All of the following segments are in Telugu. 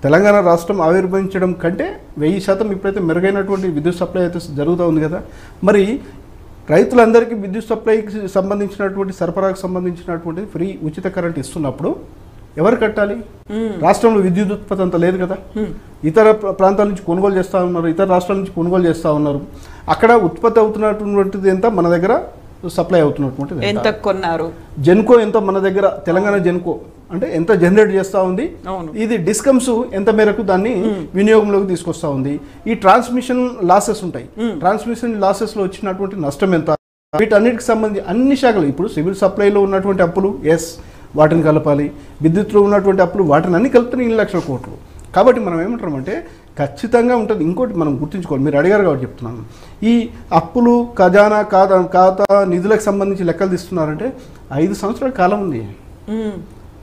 తెలంగాణ రాష్ట్రం ఆవిర్భవించడం కంటే వెయ్యి శాతం ఇప్పుడైతే మెరుగైనటువంటి విద్యుత్ సప్లై అయితే జరుగుతూ ఉంది కదా మరి రైతులందరికీ విద్యుత్ సప్లైకి సంబంధించినటువంటి సరఫరాకు సంబంధించినటువంటి ఫ్రీ ఉచిత కరెంట్ ఇస్తున్నప్పుడు ఎవరు కట్టాలి రాష్ట్రంలో విద్యుత్ ఉత్పత్తి అంత లేదు కదా ఇతర ప్ర- ప్రాంతాల నుంచి కొనుగోలు చేస్తూ ఉన్నారు ఇతర రాష్ట్రాల నుంచి కొనుగోలు చేస్తూ ఉన్నారు అక్కడ ఉత్పత్తి అవుతున్నటువంటిది ఎంత మన దగ్గర సప్లై అవుతున్నటువంటిది ఎంత? ఎంత కొన్నారు జెన్కో ఎంత మన దగ్గర తెలంగాణ జెన్కో అంటే ఎంత జనరేట్ చేస్తూ ఉంది అవును. ఇది డిస్కమ్స్ ఎంత మేరకు దాన్ని వినియోగంలోకి తీసుకొస్తా ఉంది ఈ ట్రాన్స్మిషన్ లాసెస్ ఉంటాయి ట్రాన్స్మిషన్ లాసెస్ లో వచ్చినటువంటి నష్టం ఎంత వీటన్నిటికి సంబంధించి అన్ని శాఖలు ఇప్పుడు సివిల్ సప్లైలో ఉన్నటువంటి అప్పులు ఎస్ వాటిని కలపాలి విద్యుత్లో ఉన్నటువంటి అప్పులు వాటిని అన్ని కలిపితే ఇన్ని లక్షల కోట్లు కాబట్టి మనం ఏమంటామంటే ఖచ్చితంగా ఉంటుంది ఇంకోటి మనం గుర్తుంచుకోవాలి మీరు అడిగారు కాబట్టి చెప్తున్నాను ఈ అప్పులు ఖజానా ఖాతా ఖాతా నిధులకు సంబంధించి లెక్కలు తీస్తున్నారంటే ఐదు సంవత్సరాల కాలం ఉంది మ్మ్.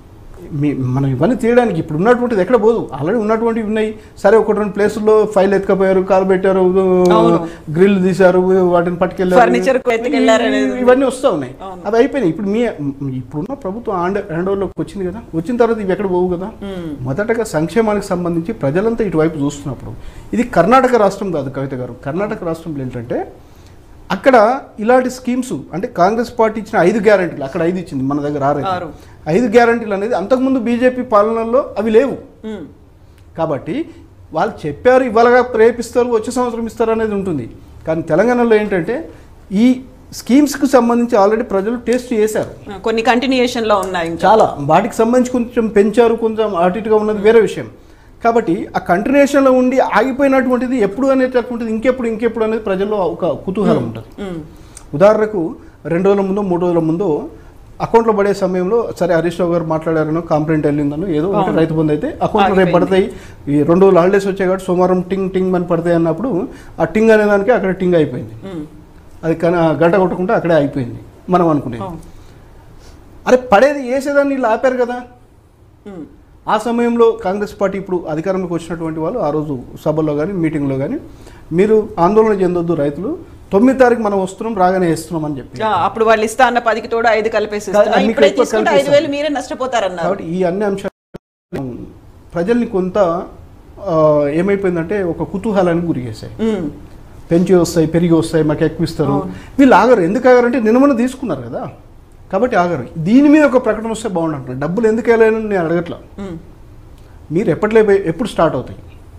మీ మనం ఇవన్నీ తీయడానికి ఇప్పుడు ఉన్నటువంటిది ఎక్కడ పోదు ఆల్రెడీ ఉన్నటువంటివి ఉన్నాయి సరే ఒకటి రెండు ప్లేసుల్లో ఫైల్ ఎత్తుకపోయారు కాలు పెట్టారు అవును. గ్రిల్ తీశారు వాటిని పట్టుకెళ్ళారు Furniture కు ఎత్తుకెళ్ళారు అనేది. ఇవి- ఇవన్నీ వస్తూ ఉన్నాయి అవును. అవి అయిపోయినాయి ఇప్పుడు మీ ఇప్పుడున్న ప్రభుత్వం హ్యాండ్ హ్యాండ్ ఓవర్లోకి వచ్చింది కదా వచ్చిన తర్వాత ఇవి ఎక్కడ పోవు కదా మ్మ్. మొదటగా సంక్షేమానికి సంబంధించి ప్రజలంతా ఇటువైపు చూస్తున్నప్పుడు ఇది కర్ణాటక రాష్ట్రం కాదు కవిత గారు కర్ణాటక రాష్ట్రంలో ఏంటంటే అక్కడ ఇలాంటి స్కీమ్స్ అంటే కాంగ్రెస్ పార్టీ ఇచ్చిన ఐదు గ్యారంటీలు అక్కడ ఐదు ఇచ్చింది మన దగ్గర ఆరు ఆరు. ఐదు గ్యారంటీలు అనేది అంతకుముందు బీజేపీ పాలనలో అవి లేవు మ్మ్. కాబట్టి వాళ్ళు చెప్పారు ఇవాళగా రేపిస్తారు వచ్చే సంవత్సరం ఇస్తారు అనేది ఉంటుంది కానీ తెలంగాణలో ఏంటంటే ఈ స్కీమ్స్కి సంబంధించి ఆల్రెడీ ప్రజలు టేస్ట్ చేశారు కొన్ని కంటిన్యూయేషన్ లో ఉన్నాయి ఇంకా చాలా వాటికి సంబంధించి కొంచెం పెంచారు కొంచెం అటు ఇటుగా ఉన్నది వేరే విషయం కాబట్టి ఆ కంటిన్యూషన్లో ఉండి ఆగిపోయినటువంటిది ఎప్పుడు అనేటటువంటిది ఇంకెప్పుడు ఇంకెప్పుడు అనేది ప్రజల్లో ఒక కుతూహలం ఉంటుంది మ్మ్. ఉదాహరణకు రెండు రోజుల ముందు మూడు రోజుల ముందు అకౌంట్లో పడే సమయంలో సరే హరీష్ రావు గారు మాట్లాడారనో కంప్లైంట్ వెళ్ళిందనో ఏదో ఒకటి అవును. రైతు బంధు అయితే అకౌంట్లో రేపు పడతాయి ఈ రెండు రోజులు హాలిడేస్ వచ్చాయి కాబట్టి సోమవారం టింగ్ టింగ్ అని పడతాయి అన్నప్పుడు ఆ టింగ్ అనే దానికి అక్కడ టింగ్ అయిపోయింది మ్మ్. అది కన గంట కొట్టకుండా అక్కడే అయిపోయింది మనం అనుకునేది అవును. అరే పడేది వేసేదాన్ని వీళ్ళు ఆపారు కదా మ్మ్. ఆ సమయంలో కాంగ్రెస్ పార్టీ ఇప్పుడు అధికారంలోకి వచ్చినటువంటి వాళ్ళు ఆ రోజు సభల్లో కానీ మీటింగ్లో కానీ మీరు ఆందోళన చెందొద్దు రైతులు తొమ్మిది తారీఖు మనం వస్తున్నాం రాగానే వేస్తున్నాం అని చెప్పి ఆ, అప్పుడు వాళ్ళు ఇస్తా అన్న పదికి తోడు ఐదు కలిపేసి కాదు, ఇస్తున్నా. అన్ని ఇప్పుడే ఎక్కువ తీసుకుంటే ఐదు కలిపేస్తాం. వేలు మీరే నష్టపోతారన్నారు కాబట్టి ఈ అన్ని అంశాలు ప్రజల్ని కొంత ఆ, ఏమైపోయిందంటే ఒక కుతూహలానికి గురి చేశాయి మ్మ్. పెంచి వస్తాయి పెరిగి వస్తాయి మాకు ఎక్కువ ఇస్తారు అవును. వీళ్ళు ఆగరు ఎందుకు ఆగరంటే నిన్న తీసుకున్నారు కదా కాబట్టి ఆగరు దీని మీద ఒక ప్రకటన వస్తే బాగుంటుంది డబ్బులు ఎందుకు వెళ్ళాలని నేను అడగట్లా మ్మ్. మీరు ఎప్పట్లో ఎప్పుడు స్టార్ట్ అవుతాయి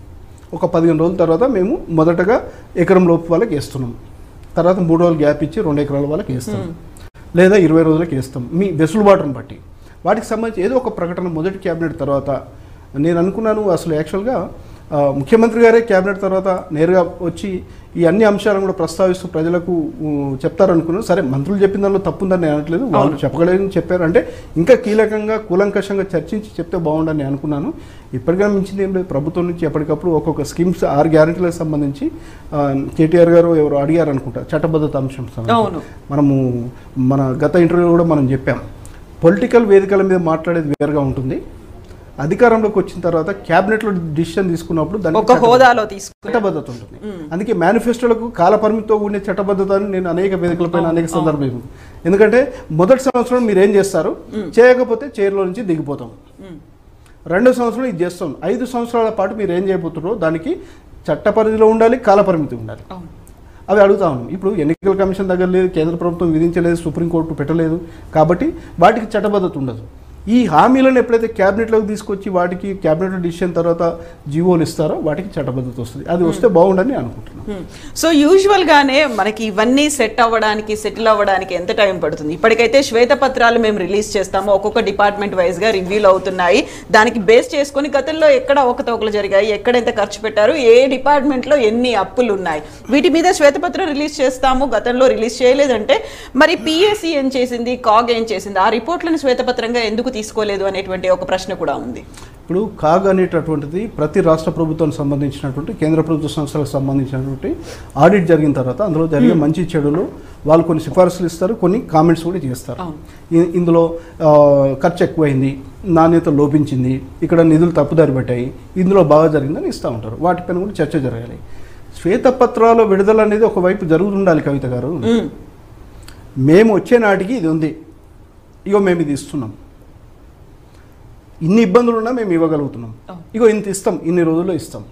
ఒక పదిహేను రోజుల తర్వాత మేము మొదటగా ఎకరం లోపు వాళ్ళకి వేస్తున్నాం తర్వాత మూడు రోజులు గ్యాప్ ఇచ్చి రెండు ఎకరాల వాళ్ళకి వేస్తాం లేదా ఇరవై రోజులకి వేస్తాం మీ వెసులుబాటును బట్టి వాటికి సంబంధించి ఏదో ఒక ప్రకటన మొదటి క్యాబినెట్ తర్వాత నేను అనుకున్నాను అసలు యాక్చువల్గా ఆ, ముఖ్యమంత్రి గారే క్యాబినెట్ తర్వాత నేరుగా వచ్చి ఈ అన్ని అంశాలను కూడా ప్రస్తావిస్తూ ప్రజలకు ఊ, చెప్తారనుకున్నాను సరే మంత్రులు చెప్పిన దానిలో తప్పుందని నేను అనట్లేదు వాళ్ళు చెప్పగలేదని చెప్పారు అంటే ఇంకా కీలకంగా కూలంకషంగా చర్చించి చెప్తే బాగుండని నేను అనుకున్నాను ఇప్పటికైనా మించింది ఏం లేదు ప్రభుత్వం నుంచి ఎప్పటికప్పుడు ఒక్కొక్క స్కీమ్స్ ఆరు గ్యారెంటీలకు సంబంధించి ఆ, కేటీఆర్ గారు ఎవరు అడిగారు అనుకుంటా చట్టబద్ధత అంశం సంబంధించి. అవును. మనము మన గత ఇంటర్వ్యూలో కూడా మనం చెప్పాం పొలిటికల్ వేదికల మీద మాట్లాడేది వేరుగా ఉంటుంది అధికారంలోకి వచ్చిన తర్వాత క్యాబినెట్లో డిసిషన్ తీసుకున్నప్పుడు దానికి ఒక హోదాలో తీసుకు చట్టబద్ధత ఉంటుంది అందుకే మేనిఫెస్టోలకు కాల పరిమితితో ఉండే చట్టబద్ధత అని నేను అనేక వేదికలపైన అనేక సందర్భం ఎందుకంటే మొదటి సంవత్సరం మీరు ఏం చేస్తారు చేయకపోతే చైర్లో నుంచి దిగిపోతాం మ్మ్. రెండో సంవత్సరం ఇది చేస్తాం ఐదు సంవత్సరాల పాటు మీరు ఏం చేయబోతున్నారో దానికి చట్ట పరిధిలో ఉండాలి కాల పరిమితి ఉండాలి అవును. అవి అడుగుతా ఉన్నాం ఇప్పుడు ఎన్నికల కమిషన్ దగ్గర లేదు కేంద్ర ప్రభుత్వం విధించలేదు సుప్రీంకోర్టు పెట్టలేదు కాబట్టి వాటికి చట్టబద్ధత ఉండదు ఈ హామీలను ఎప్పుడైతే క్యాబినెట్లోకి తీసుకొచ్చి వాటికి క్యాబినెట్ డిసిషన్ తర్వాత జీవోలు ఇస్తారో వాటికి చట్టబద్ధత వస్తుంది అది వస్తే బాగుండని అనుకుంటున్నాను Hmm. సో యూజువల్ గానే మనకి ఇవన్నీ సెట్ అవ్వడానికి సెటిల్ అవ్వడానికి ఎంత టైం పడుతుంది ఇప్పటికైతే శ్వేతపత్రాలు మేము రిలీజ్ చేస్తాము ఒక్కొక్క డిపార్ట్మెంట్ వైజ్ గా రివ్యూలు అవుతున్నాయి దానికి బేస్ చేసుకొని గతంలో ఎక్కడ అవకతవకలు జరిగాయి ఎక్కడ ఎంత ఖర్చు పెట్టారు ఏ డిపార్ట్మెంట్ లో ఎన్ని అప్పులు ఉన్నాయి వీటి మీద శ్వేతపత్రం రిలీజ్ చేస్తాము గతంలో రిలీజ్ చేయలేదంటే మరి పిఎస్సి ఏం చేసింది కాగ్ ఏం చేసింది ఆ రిపోర్ట్లను శ్వేతపత్రంగా ఎందుకు తీసుకోలేదు అనేటువంటి ఒక ప్రశ్న కూడా ఉంది ఇప్పుడు కాగ్ అనేటటువంటిది ప్రతి రాష్ట్ర ప్రభుత్వానికి సంబంధించినటువంటి కేంద్ర ప్రభుత్వ సంస్థలకు సంబంధించినటువంటి ఆడిట్ జరిగిన తర్వాత అందులో జరిగే మంచి చెడులు వాళ్ళు కొన్ని సిఫారసులు ఇస్తారు కొన్ని కామెంట్స్ కూడా చేస్తారు అవును. ఇ- ఇందులో ఆ, ఖర్చు ఎక్కువైంది నాణ్యత లోపించింది ఇక్కడ నిధులు తప్పుదారి పట్టాయి ఇందులో బాగా జరిగిందని ఇస్తూ ఉంటారు వాటిపైన కూడా చర్చ జరగాలి శ్వేతపత్రాల విడుదల అనేది ఒకవైపు జరుగుతుండాలి కవిత గారు Hmm. మేము వచ్చే నాటికి ఇది ఉంది ఇగో మేము ఇది ఇస్తున్నాం ఇన్ని ఇబ్బందులు ఉన్నా మేము ఇవ్వగలుగుతున్నాం Oh. ఇగో ఇంత ఇస్తాం ఇన్ని రోజుల్లో ఇస్తాం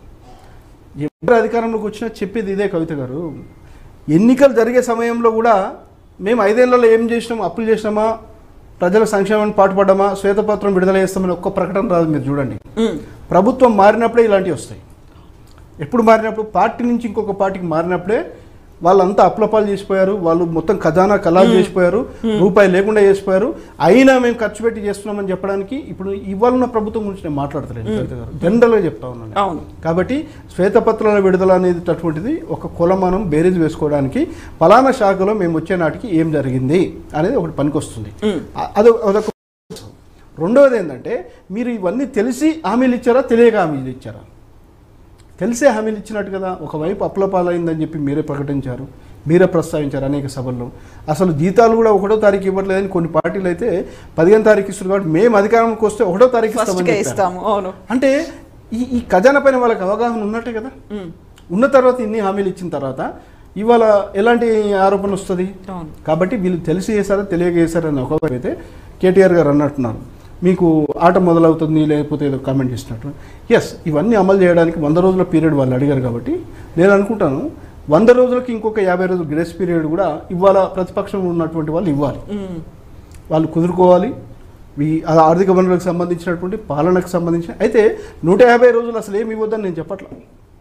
ఎవరు అధికారంలోకి వచ్చినా చెప్పేది ఇదే కవిత గారు ఎన్నికలు జరిగే సమయంలో కూడా మేము ఐదేళ్లలో ఏం చేసినాం అప్పులు చేసినామా ప్రజల సంక్షేమాన్ని పాటుపడ్డామా శ్వేతపత్రం విడుదల చేస్తామని ఒక్క ప్రకటన రాదు మీరు చూడండి ఉమ్, ప్రభుత్వం మారినప్పుడే ఇలాంటివి వస్తాయి ఎప్పుడు మారినప్పుడు పార్టీ నుంచి ఇంకొక పార్టీకి మారినప్పుడే వాళ్ళంతా అప్లపాలు చేసిపోయారు వాళ్ళు మొత్తం ఖజానా కలాలు చేసిపోయారు రూపాయి లేకుండా చేసిపోయారు అయినా మేము ఖర్చు పెట్టి చేస్తున్నామని చెప్పడానికి ఇప్పుడు ఇవాళ ఉన్న ప్రభుత్వం గురించి నేను మాట్లాడతలేను కవిత గారు జనరల్గా చెప్తా ఉన్నాను అవును కాబట్టి శ్వేతపత్రాల విడుదల అనేది అటువంటిది ఒక కులమానం బేరీజ్ వేసుకోవడానికి ఫలానా శాఖలో మేము వచ్చే నాటికి ఏం జరిగింది అనేది ఒకటి పనికొస్తుంది ఉమ్, అ- అదొక అదొక రెండవది ఏంటంటే మీరు ఇవన్నీ తెలిసి హామీలు ఇచ్చారా తెలియక హామీలు ఇచ్చారా తెలిసే హామీలు ఇచ్చినట్టు కదా ఒకవైపు అప్లపాలైందని చెప్పి మీరే ప్రకటించారు మీరే ప్రస్తావించారు అనేక సభల్లో అసలు జీతాలు కూడా ఒకటో తారీఖు ఇవ్వట్లేదని కొన్ని పార్టీలు అయితే పదిహేను తారీఖు ఇస్తున్నారు కాబట్టి మేము అధికారంలోకి వస్తే ఒకటో తారీఖు ఫస్ట్ ఇస్తామని గా చెప్పారు. ఇస్తాము అవును అంటే ఈ ఈ ఖజానా పైన వాళ్ళకి అవగాహన ఉన్నట్టే కదా ఉమ్, ఉన్న తర్వాత ఇన్ని హామీలు ఇచ్చిన తర్వాత ఇవాళ ఎలాంటి ఆరోపణ వస్తుంది అవును కాబట్టి వీళ్ళు తెలిసి చేశారా తెలియక చేశారని ఒకవైపు అయితే కేటీఆర్ గారు అన్నట్టున్నారు మీకు ఆట మొదలవుతుంది లేకపోతే ఏదో కామెంట్ చేసినట్టు ఎస్ ఇవన్నీ అమలు చేయడానికి వంద రోజుల పీరియడ్ వాళ్ళు అడిగారు కాబట్టి నేను అనుకుంటాను వంద రోజులకి ఇంకొక యాభై రోజుల గ్రేస్ పీరియడ్ కూడా ఇవాళ ప్రతిపక్షం ఉన్నటువంటి వాళ్ళు ఇవ్వాలి ఉమ్, వాళ్ళు కుదురుకోవాలి ఈ ఆ ఆర్థిక వనరులకు సంబంధించినటువంటి పాలనకు సంబంధించిన అయితే నూట యాభై రోజులు అసలు ఏమి ఇవ్వద్దని నేను చెప్పట్లా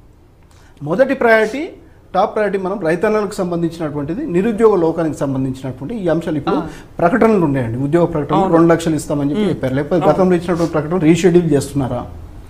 మొదటి ప్రయారిటీ టాప్ ప్రయారిటీ మనం రైతన్నలకు సంబంధించినటువంటిది నిరుద్యోగ లోకానికి సంబంధించినటువంటి ఈ అంశాలు ఇప్పుడు ప్రకటనలు ఉన్నాయండి ఉద్యోగ ప్రకటనలు రెండు లక్షలు ఇస్తామని చెప్పి చెప్పారు లేకపోతే గతంలో ఇచ్చినటువంటి ప్రకటన రీషెడ్యూల్ చేస్తున్నారా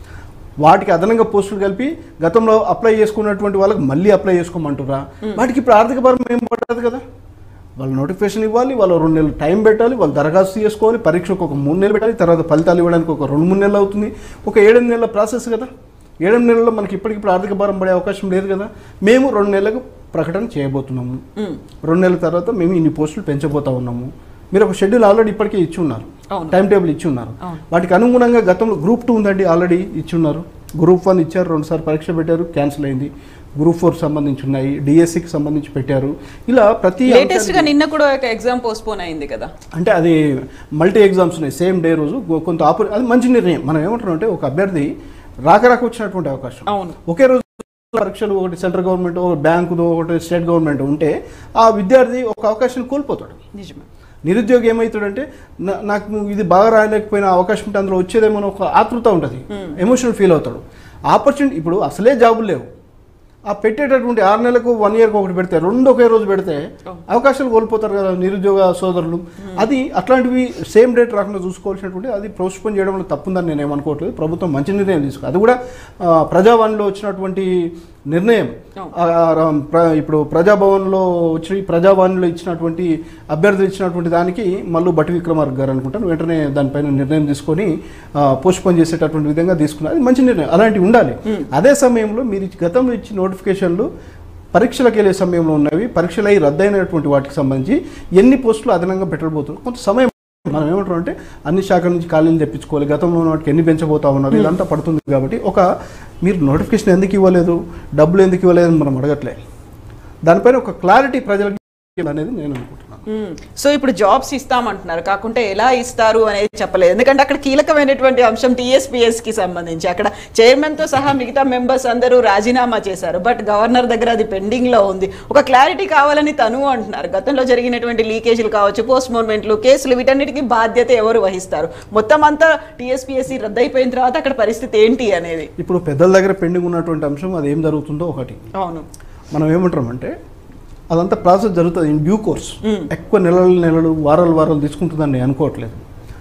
వాటికి అదనంగా పోస్టులు కలిపి గతంలో అప్లై చేసుకున్నటువంటి వాళ్ళకి మళ్ళీ అప్లై చేసుకోమంటురా వాటికి ఇప్పుడు ఆర్థిక భారం ఏం పడదు కదా వాళ్ళు నోటిఫికేషన్ ఇవ్వాలి వాళ్ళు రెండు నెలలు టైం పెట్టాలి వాళ్ళు దరఖాస్తు చేసుకోవాలి పరీక్షకు ఒక మూడు నెలలు పెట్టాలి తర్వాత ఫలితాలు ఇవ్వడానికి ఒక రెండు మూడు నెలలు అవుతుంది ఒక ఏడెనిమిది నెలల ప్రాసెస్ కదా ఏడెనిమిది నెలల్లో మనకి ఇప్పటికిప్పుడు ఆర్థిక భారం పడే అవకాశం లేదు కదా మేము రెండు నెలలకు ప్రకటన చేయబోతున్నాము ఉమ్, రెండు నెలల తర్వాత మేము ఇన్ని పోస్టులు పెంచబోతా ఉన్నాము మీరు ఒక షెడ్యూల్ ఆల్రెడీ ఇప్పటికే ఇచ్చి ఉన్నారు అవును టైం టేబుల్ ఇచ్చి ఉన్నారు అవును. వాటికి అనుగుణంగా గతంలో గ్రూప్ టూ ఉందండి ఆల్రెడీ ఇచ్చి ఉన్నారు గ్రూప్ వన్ ఇచ్చారు రెండుసార్లు పరీక్ష పెట్టారు క్యాన్సిల్ అయింది గ్రూప్ ఫోర్ సంబంధించి ఉన్నాయి డిఎస్సికి సంబంధించి పెట్టారు ఇలా ప్రతి లేటెస్ట్ గా అంశానికి- నిన్న కూడా ఒక ఎగ్జామ్ పోస్ట్పోన్ అయింది కదా అంటే అది మల్టీ ఎగ్జామ్స్ ఉన్నాయి సేమ్ డే రోజు గో- కొంత ఆపర్ అది మంచి నిర్ణయం మనం ఏమంటున్నాం అంటే ఒక అభ్యర్థి రాక రాక వచ్చినటువంటి అవకాశం అవును ఒకే రోజు పరీక్షలు ఒకటి సెంట్రల్ గవర్నమెంట్ ఒకటి బ్యాంకుదో ఒకటి స్టేట్ గవర్నమెంట్ ఉంటే ఆ విద్యార్థి ఒక అవకాశం కోల్పోతాడు నిజమే నిరుద్యోగి ఏమవుతాడంటే నా- నాకు ఇది బాగా రాయలేకపోయిన అవకాశం ఉంటే అందులో వచ్చేదేమో అని ఒక ఆతృత ఉంటుంది ఎమోషనల్ ఫీల్ అవుతాడు ఆపర్చునిటీ ఇప్పుడు అసలే జాబులు లేవు ఆ పెట్టేటటువంటి ఆరు నెలలకు వన్ ఇయర్కి ఒకటి పెడితే రెండు ఒకే రోజు పెడితే అవకాశాలు కోల్పోతారు కదా నిరుద్యోగ సోదరులు అది అట్లాంటివి సేమ్ డేట్ రాకుండా చూసుకోవాల్సినటువంటి అది పోస్ట్పోన్ చేయడంలో తప్పుందని నేను ఏమనుకోవట్లేదు ప్రభుత్వం మంచి నిర్ణయం తీసుకో అది కూడా ఆ, ప్రజావాణిలో వచ్చినటువంటి నిర్ణయం ఆ, రా- ప్ర- ఇప్పుడు ప్రజాభవన్లో వచ్చి ప్రజావాణిలో ఇచ్చినటువంటి అభ్యర్థులు ఇచ్చినటువంటి దానికి మళ్ళీ బట్టి విక్రమార్క గారు అనుకుంటాను వెంటనే దానిపైన నిర్ణయం తీసుకొని పోస్ట్పోన్ చేసేటటువంటి విధంగా తీసుకున్నారు అది మంచి నిర్ణయం అలాంటివి ఉండాలి అదే సమయంలో మీరు ఇచ్చి- గతంలో ఇచ్చిన నోటిఫికేషన్లు పరీక్షలకు వెళ్ళే సమయంలో ఉన్నవి పరీక్షలు అయి రద్దయినటువంటి వాటికి సంబంధించి ఎన్ని పోస్టులు అదనంగా పెట్టబోతున్నారు కొంత సమయం మనం ఏమంటాం అంటే అన్ని శాఖల నుంచి ఖాళీలు తెప్పించుకోవాలి గతంలో ఉన్న వాటికి ఎన్ని పెంచబోతా ఉన్నారు ఇదంతా పడుతుంది కాబట్టి ఒక మీరు నోటిఫికేషన్ ఎందుకు ఇవ్వలేదు డబ్బులు ఎందుకు ఇవ్వలేదు అని మనం అడగట్లే దానిపైన ఒక క్లారిటీ ప్రజలకి అనేది నేను అనుకుంటున్నాను మ్మ్. సో ఇప్పుడు జాబ్స్ ఇస్తామంటున్నారు కాకుంటే ఎలా ఇస్తారు అనేది చెప్పలేదు ఎందుకంటే అక్కడ కీలకమైనటువంటి అంశం టీఎస్పీఎస్ కి సంబంధించి అక్కడ చైర్మన్ తో సహా మిగతా మెంబర్స్ అందరూ రాజీనామా చేశారు బట్ గవర్నర్ దగ్గర అది పెండింగ్ లో ఉంది ఒక క్లారిటీ కావాలని తను అంటున్నారు గతంలో జరిగినటువంటి లీకేజీలు కావచ్చు పోస్ట్ మార్మెంట్లు కేసులు వీటన్నిటికీ బాధ్యత ఎవరు వహిస్తారు మొత్తం అంతా టీఎస్పీఎస్సీ రద్దయిపోయిన తర్వాత అక్కడ పరిస్థితి ఏంటి అనేది ఇప్పుడు పెద్దల దగ్గర పెండింగ్ ఉన్నటువంటి అంశం అది ఏం జరుగుతుందో ఒకటి అవును మనం ఏమంటామంటే అదంతా ప్రాసెస్ జరుగుతుంది ఇన్ డ్యూ కోర్స్ మ్మ్. ఎక్కువ నెలలు నెలలు వారాలు వారాలు తీసుకుంటుందని నేను అనుకోవట్లేదు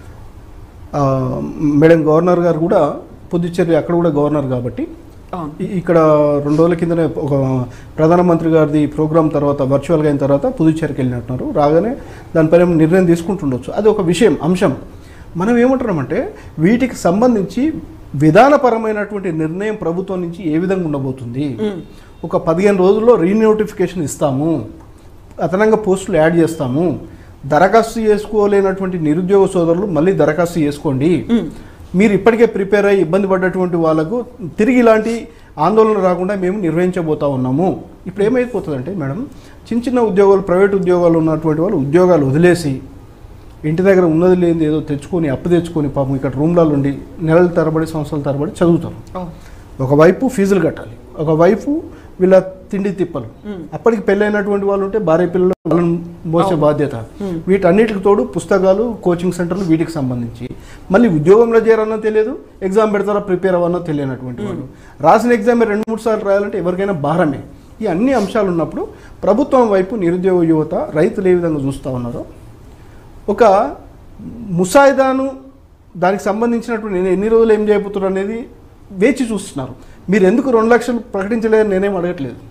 ఆ, మేడం గవర్నర్ గారు కూడా పుదుచ్చేరి అక్కడ కూడా గవర్నర్ కాబట్టి అవును ఇ- ఇక్కడ రెండు రోజుల కిందనే ఒక ప్రధానమంత్రి గారిది ప్రోగ్రామ్ తర్వాత వర్చువల్గా అయిన తర్వాత పుదుచ్చేరికి వెళ్ళినట్టున్నారు రాగానే దానిపైన నిర్ణయం తీసుకుంటుండొచ్చు అది ఒక విషయం అంశం మనం ఏమంటున్నామంటే వీటికి సంబంధించి విధానపరమైనటువంటి నిర్ణయం ప్రభుత్వం నుంచి ఏ విధంగా ఉండబోతుంది మ్మ్. ఒక పదిహేను రోజుల్లో రీనోటిఫికేషన్ ఇస్తాము అదనంగా పోస్టులు యాడ్ చేస్తాము దరఖాస్తు చేసుకోలేనటువంటి నిరుద్యోగ సోదరులు మళ్ళీ దరఖాస్తు చేసుకోండి మ్మ్. మీరు ఇప్పటికే ప్రిపేర్ అయ్యి ఇబ్బంది పడ్డటువంటి వాళ్ళకు తిరిగి ఇలాంటి ఆందోళన రాకుండా మేము నిర్వహించబోతా ఉన్నాము ఇప్పుడు ఏమైపోతుందంటే మేడం చిన్న చిన్న ఉద్యోగాలు ప్రైవేట్ ఉద్యోగాలు ఉన్నటువంటి వాళ్ళు ఉద్యోగాలు వదిలేసి ఇంటి దగ్గర ఉన్నది లేనిది ఏదో తెచ్చుకొని అప్పు తెచ్చుకొని పాపం ఇక్కడ రూమ్లలో ఉండి నెలల తరబడి సంవత్సరాల తరబడి చదువుతారు ఒకవైపు ఫీజులు కట్టాలి ఒకవైపు వీళ్ళ తిండి తిప్పలు అప్పటికి పెళ్ళైనటువంటి వాళ్ళు ఉంటే భార్య పిల్లలు వాళ్ళని మోసే బాధ్యత వీటన్నిటికి తోడు పుస్తకాలు కోచింగ్ సెంటర్లు వీటికి సంబంధించి మళ్ళీ ఉద్యోగంలో చేరాలన్నా తెలియదు ఎగ్జామ్ పెడతారా ప్రిపేర్ అవ్వనో తెలియనటువంటి వాళ్ళు రాసిన ఎగ్జామ్ రెండు మూడు సార్లు రాయాలంటే ఎవరికైనా భారమే ఈ అన్ని అంశాలు ఉన్నప్పుడు ప్రభుత్వం వైపు నిరుద్యోగ యువత రైతులు ఏ విధంగా చూస్తూ ఉన్నారో ఒక ముసాయిదాను దానికి సంబంధించినటువంటి నేను ఎన్ని రోజులు ఏం చేయబోతున్నారు అనేది వేచి చూస్తున్నారు మీరు ఎందుకు రెండు లక్షలు ప్రకటించలేదని నేనేం అడగట్లేదు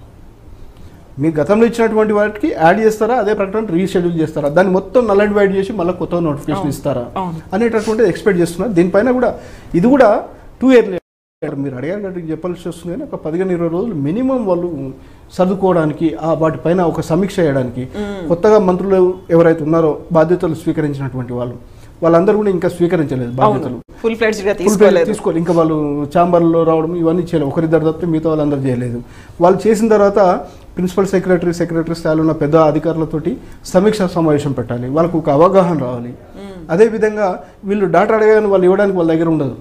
మీరు గతంలో ఇచ్చినటువంటి వాటికి యాడ్ చేస్తారా అదే ప్రకటన రీషెడ్యూల్ చేస్తారా దాన్ని మొత్తం నల్ అండ్ వైడ్ చేసి మళ్ళీ కొత్త నోటిఫికేషన్ ఇస్తారా అవును. అనేటటువంటిది ఎక్స్పెక్ట్ చేస్తున్నారు దీనిపైన కూడా ఇది కూడా టూ ఇయర్ మీరు అడిగారు కాబట్టి చెప్పాల్సి వస్తుంది కానీ ఒక పదిహేను ఇరవై రోజులు మినిమం వాళ్ళు చదువుకోవడానికి ఆ వాటిపైన ఒక సమీక్ష చేయడానికి కొత్తగా మంత్రులు ఎవరైతే ఉన్నారో బాధ్యతలు స్వీకరించినటువంటి వాళ్ళు వాళ్ళందరూ కూడా ఇంకా స్వీకరించలేదు బాధ్యతలు ఫుల్ ఫ్లెడ్జ్ గా ఫుల్ తీసుకోలేదు తీసుకోవాలి ఇంకా వాళ్ళు ఛాంబర్లో రావడం ఇవన్నీ చేయలేదు ఒకరిద్దరు తప్పితే మిగతా వాళ్ళందరూ చేయలేదు వాళ్ళు చేసిన తర్వాత ప్రిన్సిపల్ సెక్రటరీ సెక్రటరీ స్థాయిలో ఉన్న పెద్ద అధికారులతోటి సమీక్ష సమావేశం పెట్టాలి వాళ్ళకు ఒక అవగాహన రావాలి అదేవిధంగా వీళ్ళు డాటా అడగాలని వాళ్ళు ఇవ్వడానికి వాళ్ళ దగ్గర ఉండదు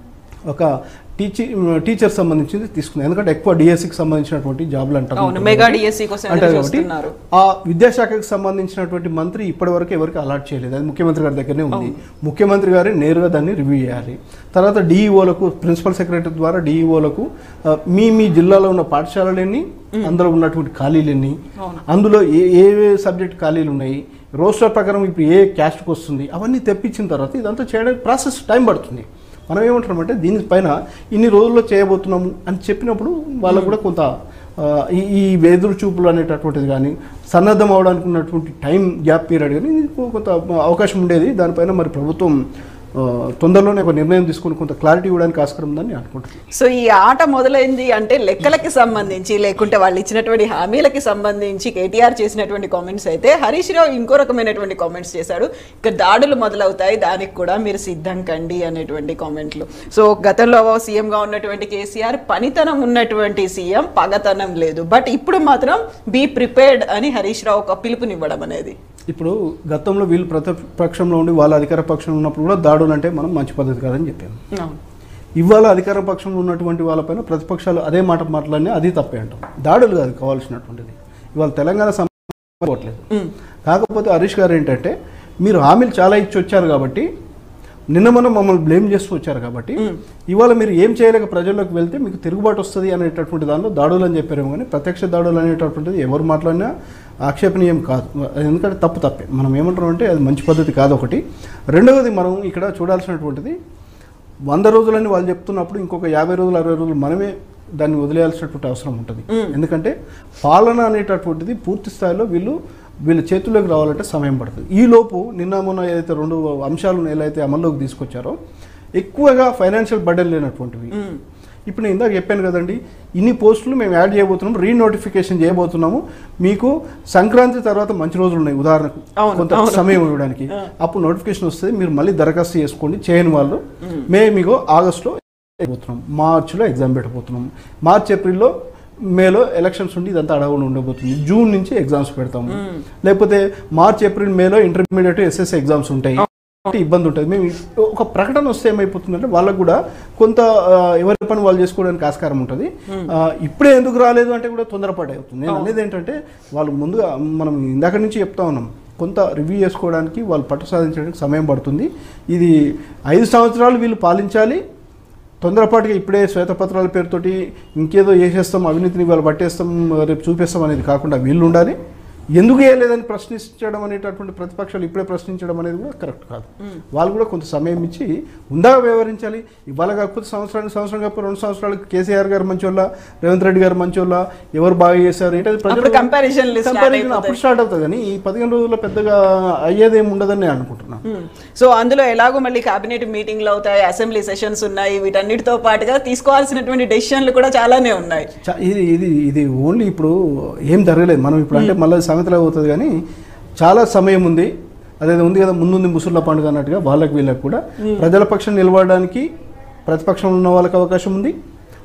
ఒక టీచి టీచర్ సంబంధించింది తీసుకుంది ఎందుకంటే ఎక్కువ డిఎస్సికి సంబంధించినటువంటి జాబులు అంటారు అవును మెగా డిఎస్సి కోసం అంటారు ఎదురు కాబట్టి చూస్తున్నారు ఆ విద్యాశాఖకు సంబంధించినటువంటి మంత్రి ఇప్పటివరకు ఎవరికి అలాట్ చేయలేదు అది ముఖ్యమంత్రి గారి దగ్గరనే ఉంది ముఖ్యమంత్రి గారే నేరుగా దాన్ని రివ్యూ చేయాలి తర్వాత డిఈఓలకు ప్రిన్సిపల్ సెక్రటరీ ద్వారా డిఈఓలకు మీ మీ జిల్లాలో ఉన్న పాఠశాలలన్నీ అందులో ఉన్నటువంటి ఖాళీలన్నీ అందులో ఏ ఏ సబ్జెక్ట్ ఖాళీలు ఉన్నాయి రోస్టర్ ప్రకారం ఇప్పుడు ఏ క్యాస్ట్కి వస్తుంది అవన్నీ తెప్పించిన తర్వాత ఇదంతా చేయడానికి ప్రాసెస్ టైం పడుతుంది మనం ఏమంటున్నామంటే దీనిపైన ఇన్ని రోజుల్లో చేయబోతున్నాము అని చెప్పినప్పుడు వాళ్ళకు కూడా కొంత ఆ, ఈ ఈ ఎదురు చూపులు అనేటటువంటిది కానీ సన్నద్ధం అవడానికి ఉన్నటువంటి టైం గ్యాప్ పీరియడ్ కానీ కొంత అవకాశం ఉండేది దానిపైన మరి ప్రభుత్వం ఆ, తొందరలోనే ఒక నిర్ణయం తీసుకొని కొంత క్లారిటీ ఇవ్వడానికి ఆస్కారం ఉందని నేను అనుకుంటున్నాను సో ఈ ఆట మొదలైంది అంటే లెక్కలకి సంబంధించి లేకుంటే వాళ్ళు ఇచ్చినటువంటి హామీలకి సంబంధించి కేటీఆర్ చేసినటువంటి కామెంట్స్ అయితే హరీష్ రావు ఇంకో రకమైనటువంటి కామెంట్స్ చేశాడు ఇక దాడులు మొదలవుతాయి దానికి కూడా మీరు సిద్ధం కండి అనేటువంటి కామెంట్లు సో గతంలో సీఎంగా ఉన్నటువంటి కేసీఆర్ పనితనం ఉన్నటువంటి సీఎం పగతనం లేదు బట్ ఇప్పుడు మాత్రం బీ ప్రిపేర్డ్ అని హరీష్ రావు ఒక పిలుపునివ్వడం అనేది ఇప్పుడు గతంలో వీళ్ళు ప్రతిపక్షంలో ఉండి వాళ్ళ అధికార పక్షంలో ఉన్నప్పుడు కూడా దాడులు అంటే మనం మంచి పద్ధతి కాదని చెప్పాము అవును ఇవాళ అధికార పక్షంలో ఉన్నటువంటి వాళ్ళపైన ప్రతిపక్షాలు అదే మాట మాట్లాడినా అది తప్పే అంటాం దాడులు కాదు కావాల్సినటువంటిది ఇవాళ తెలంగాణ సమట్లేదు ఉమ్. కాకపోతే హరీష్ గారు ఏంటంటే మీరు హామీలు చాలా ఇచ్చి వచ్చారు కాబట్టి నిన్న మనం మమ్మల్ని బ్లేమ్ చేస్తూ వచ్చారు కాబట్టి ఇవాళ మీరు ఏం చేయలేక ప్రజల్లోకి వెళ్తే మీకు తిరుగుబాటు వస్తుంది అనేటటువంటి దానిలో దాడులు అని చెప్పారేమో కానీ ప్రత్యక్ష దాడులు అనేటటువంటిది ఎవరు మాట్లాడినా ఆక్షేపణీయం కాదు ఎందుకంటే తప్పు తప్పే మనం ఏమంటాం అంటే అది మంచి పద్ధతి కాదు ఒకటి రెండవది మనం ఇక్కడ చూడాల్సినటువంటిది వంద రోజులని వాళ్ళు చెప్తున్నప్పుడు ఇంకొక యాభై రోజులు అరవై రోజులు మనమే దాన్ని వదిలేయాల్సినటువంటి అవసరం ఉంటుంది ఎందుకంటే పాలన అనేటటువంటిది పూర్తి స్థాయిలో వీళ్ళు వీళ్ళ చేతుల్లోకి రావాలంటే సమయం పడుతుంది ఈ లోపు నిన్న మొన్న ఏదైతే రెండు అంశాలను ఎలా అయితే అమల్లోకి తీసుకొచ్చారో ఎక్కువగా ఫైనాన్షియల్ బర్డెన్ లేనటువంటివి ఇప్పుడు నేను ఇందాక చెప్పాను కదండి ఇన్ని పోస్టులు మేము యాడ్ చేయబోతున్నాం రీనోటిఫికేషన్ చేయబోతున్నాము మీకు సంక్రాంతి తర్వాత మంచి రోజులు ఉన్నాయి ఉదాహరణకు అవును, కొంత అవును. సమయం ఇవ్వడానికి అప్పుడు నోటిఫికేషన్ వస్తుంది మీరు మళ్ళీ దరఖాస్తు చేసుకోండి చేయని వాళ్ళు మేము మీకు ఆగస్టులో పోతున్నాం మార్చిలో ఎగ్జామ్ పెట్టబోతున్నాం మార్చ్ ఏప్రిల్లో మేలో ఎలక్షన్స్ ఉండి ఇదంతా అడవులు ఉండబోతుంది జూన్ నుంచి ఎగ్జామ్స్ పెడతాము లేకపోతే మార్చ్ ఏప్రిల్ మేలో ఇంటర్మీడియట్ ఎస్ఎస్ ఎగ్జామ్స్ ఉంటాయి కాబట్టి ఇబ్బంది ఉంటుంది మేము ఒక ప్రకటన వస్తే ఏమైపోతుందంటే వాళ్ళకు కూడా కొంత ఆ, ఎవరి పని వాళ్ళు చేసుకోవడానికి ఆస్కారం ఉంటుంది ఆ, ఇప్పుడే ఎందుకు రాలేదు అంటే కూడా తొందరపాటు అవుతుంది నేను అనేది ఏంటంటే వాళ్ళు ముందుగా మనం ఇందాక నుంచి చెప్తా ఉన్నాం కొంత రివ్యూ చేసుకోవడానికి వాళ్ళు పట్టు సాధించడానికి సమయం పడుతుంది ఇది ఐదు సంవత్సరాలు వీళ్ళు పాలించాలి తొందరపాటుగా ఇప్పుడే శ్వేతపత్రాల పేరుతోటి ఇంకేదో చేసేస్తాం అవినీతిని వాళ్ళు పట్టేస్తాం రేపు చూపిస్తాం అనేది కాకుండా వీళ్ళు ఉండాలి ఎందుకు వేయలేదని ప్రశ్నించడం అనేటటువంటి ప్రతిపక్షాలు ఇప్పుడే ప్రశ్నించడం అనేది కూడా కరెక్ట్ కాదు వాళ్ళు కూడా కొంత సమయం ఇచ్చి ఉందా వ్యవహరించాలి ఇవాళ కాకపోతే సంవత్సరానికి సంవత్సరం కాకపోతే రెండు సంవత్సరాలకు కేసీఆర్ గారు మంచోళ్ళ రేవంత్ రెడ్డి గారు మంచోళ్ళ ఎవరు బాగా చేశారు ఏంటది అప్పుడు comparison list start comparison అయిపోతాయి. అప్పుడు స్టార్ట్ అవుతుంది కానీ ఈ పదిహేను రోజుల్లో పెద్దగా అయ్యేది ఏమి ఉండదని నేను అనుకుంటున్నాను మ్మ్. సో అందులో ఎలాగో మళ్ళీ కేబినెట్ మీటింగ్లు అవుతాయి అసెంబ్లీ సెషన్స్ ఉన్నాయి వీటన్నిటితో పాటుగా తీసుకోవాల్సినటువంటి డెసిషన్లు కూడా చాలానే ఉన్నాయి చా- ఇది ఇది ఇది ఓన్లీ ఇప్పుడు ఏం జరగలేదు మనం ఇప్పుడు అంటే మళ్ళీ సమతలో అవుతుంది కానీ చాలా సమయం ఉంది అదేదో ఉంది కదా ముందుంది ముసుర్ల పండుగ అన్నట్టుగా వాళ్ళకి వీళ్ళకి కూడా ప్రజల పక్షం నిలబడడానికి ప్రతిపక్షంలో ఉన్న వాళ్ళకి అవకాశం ఉంది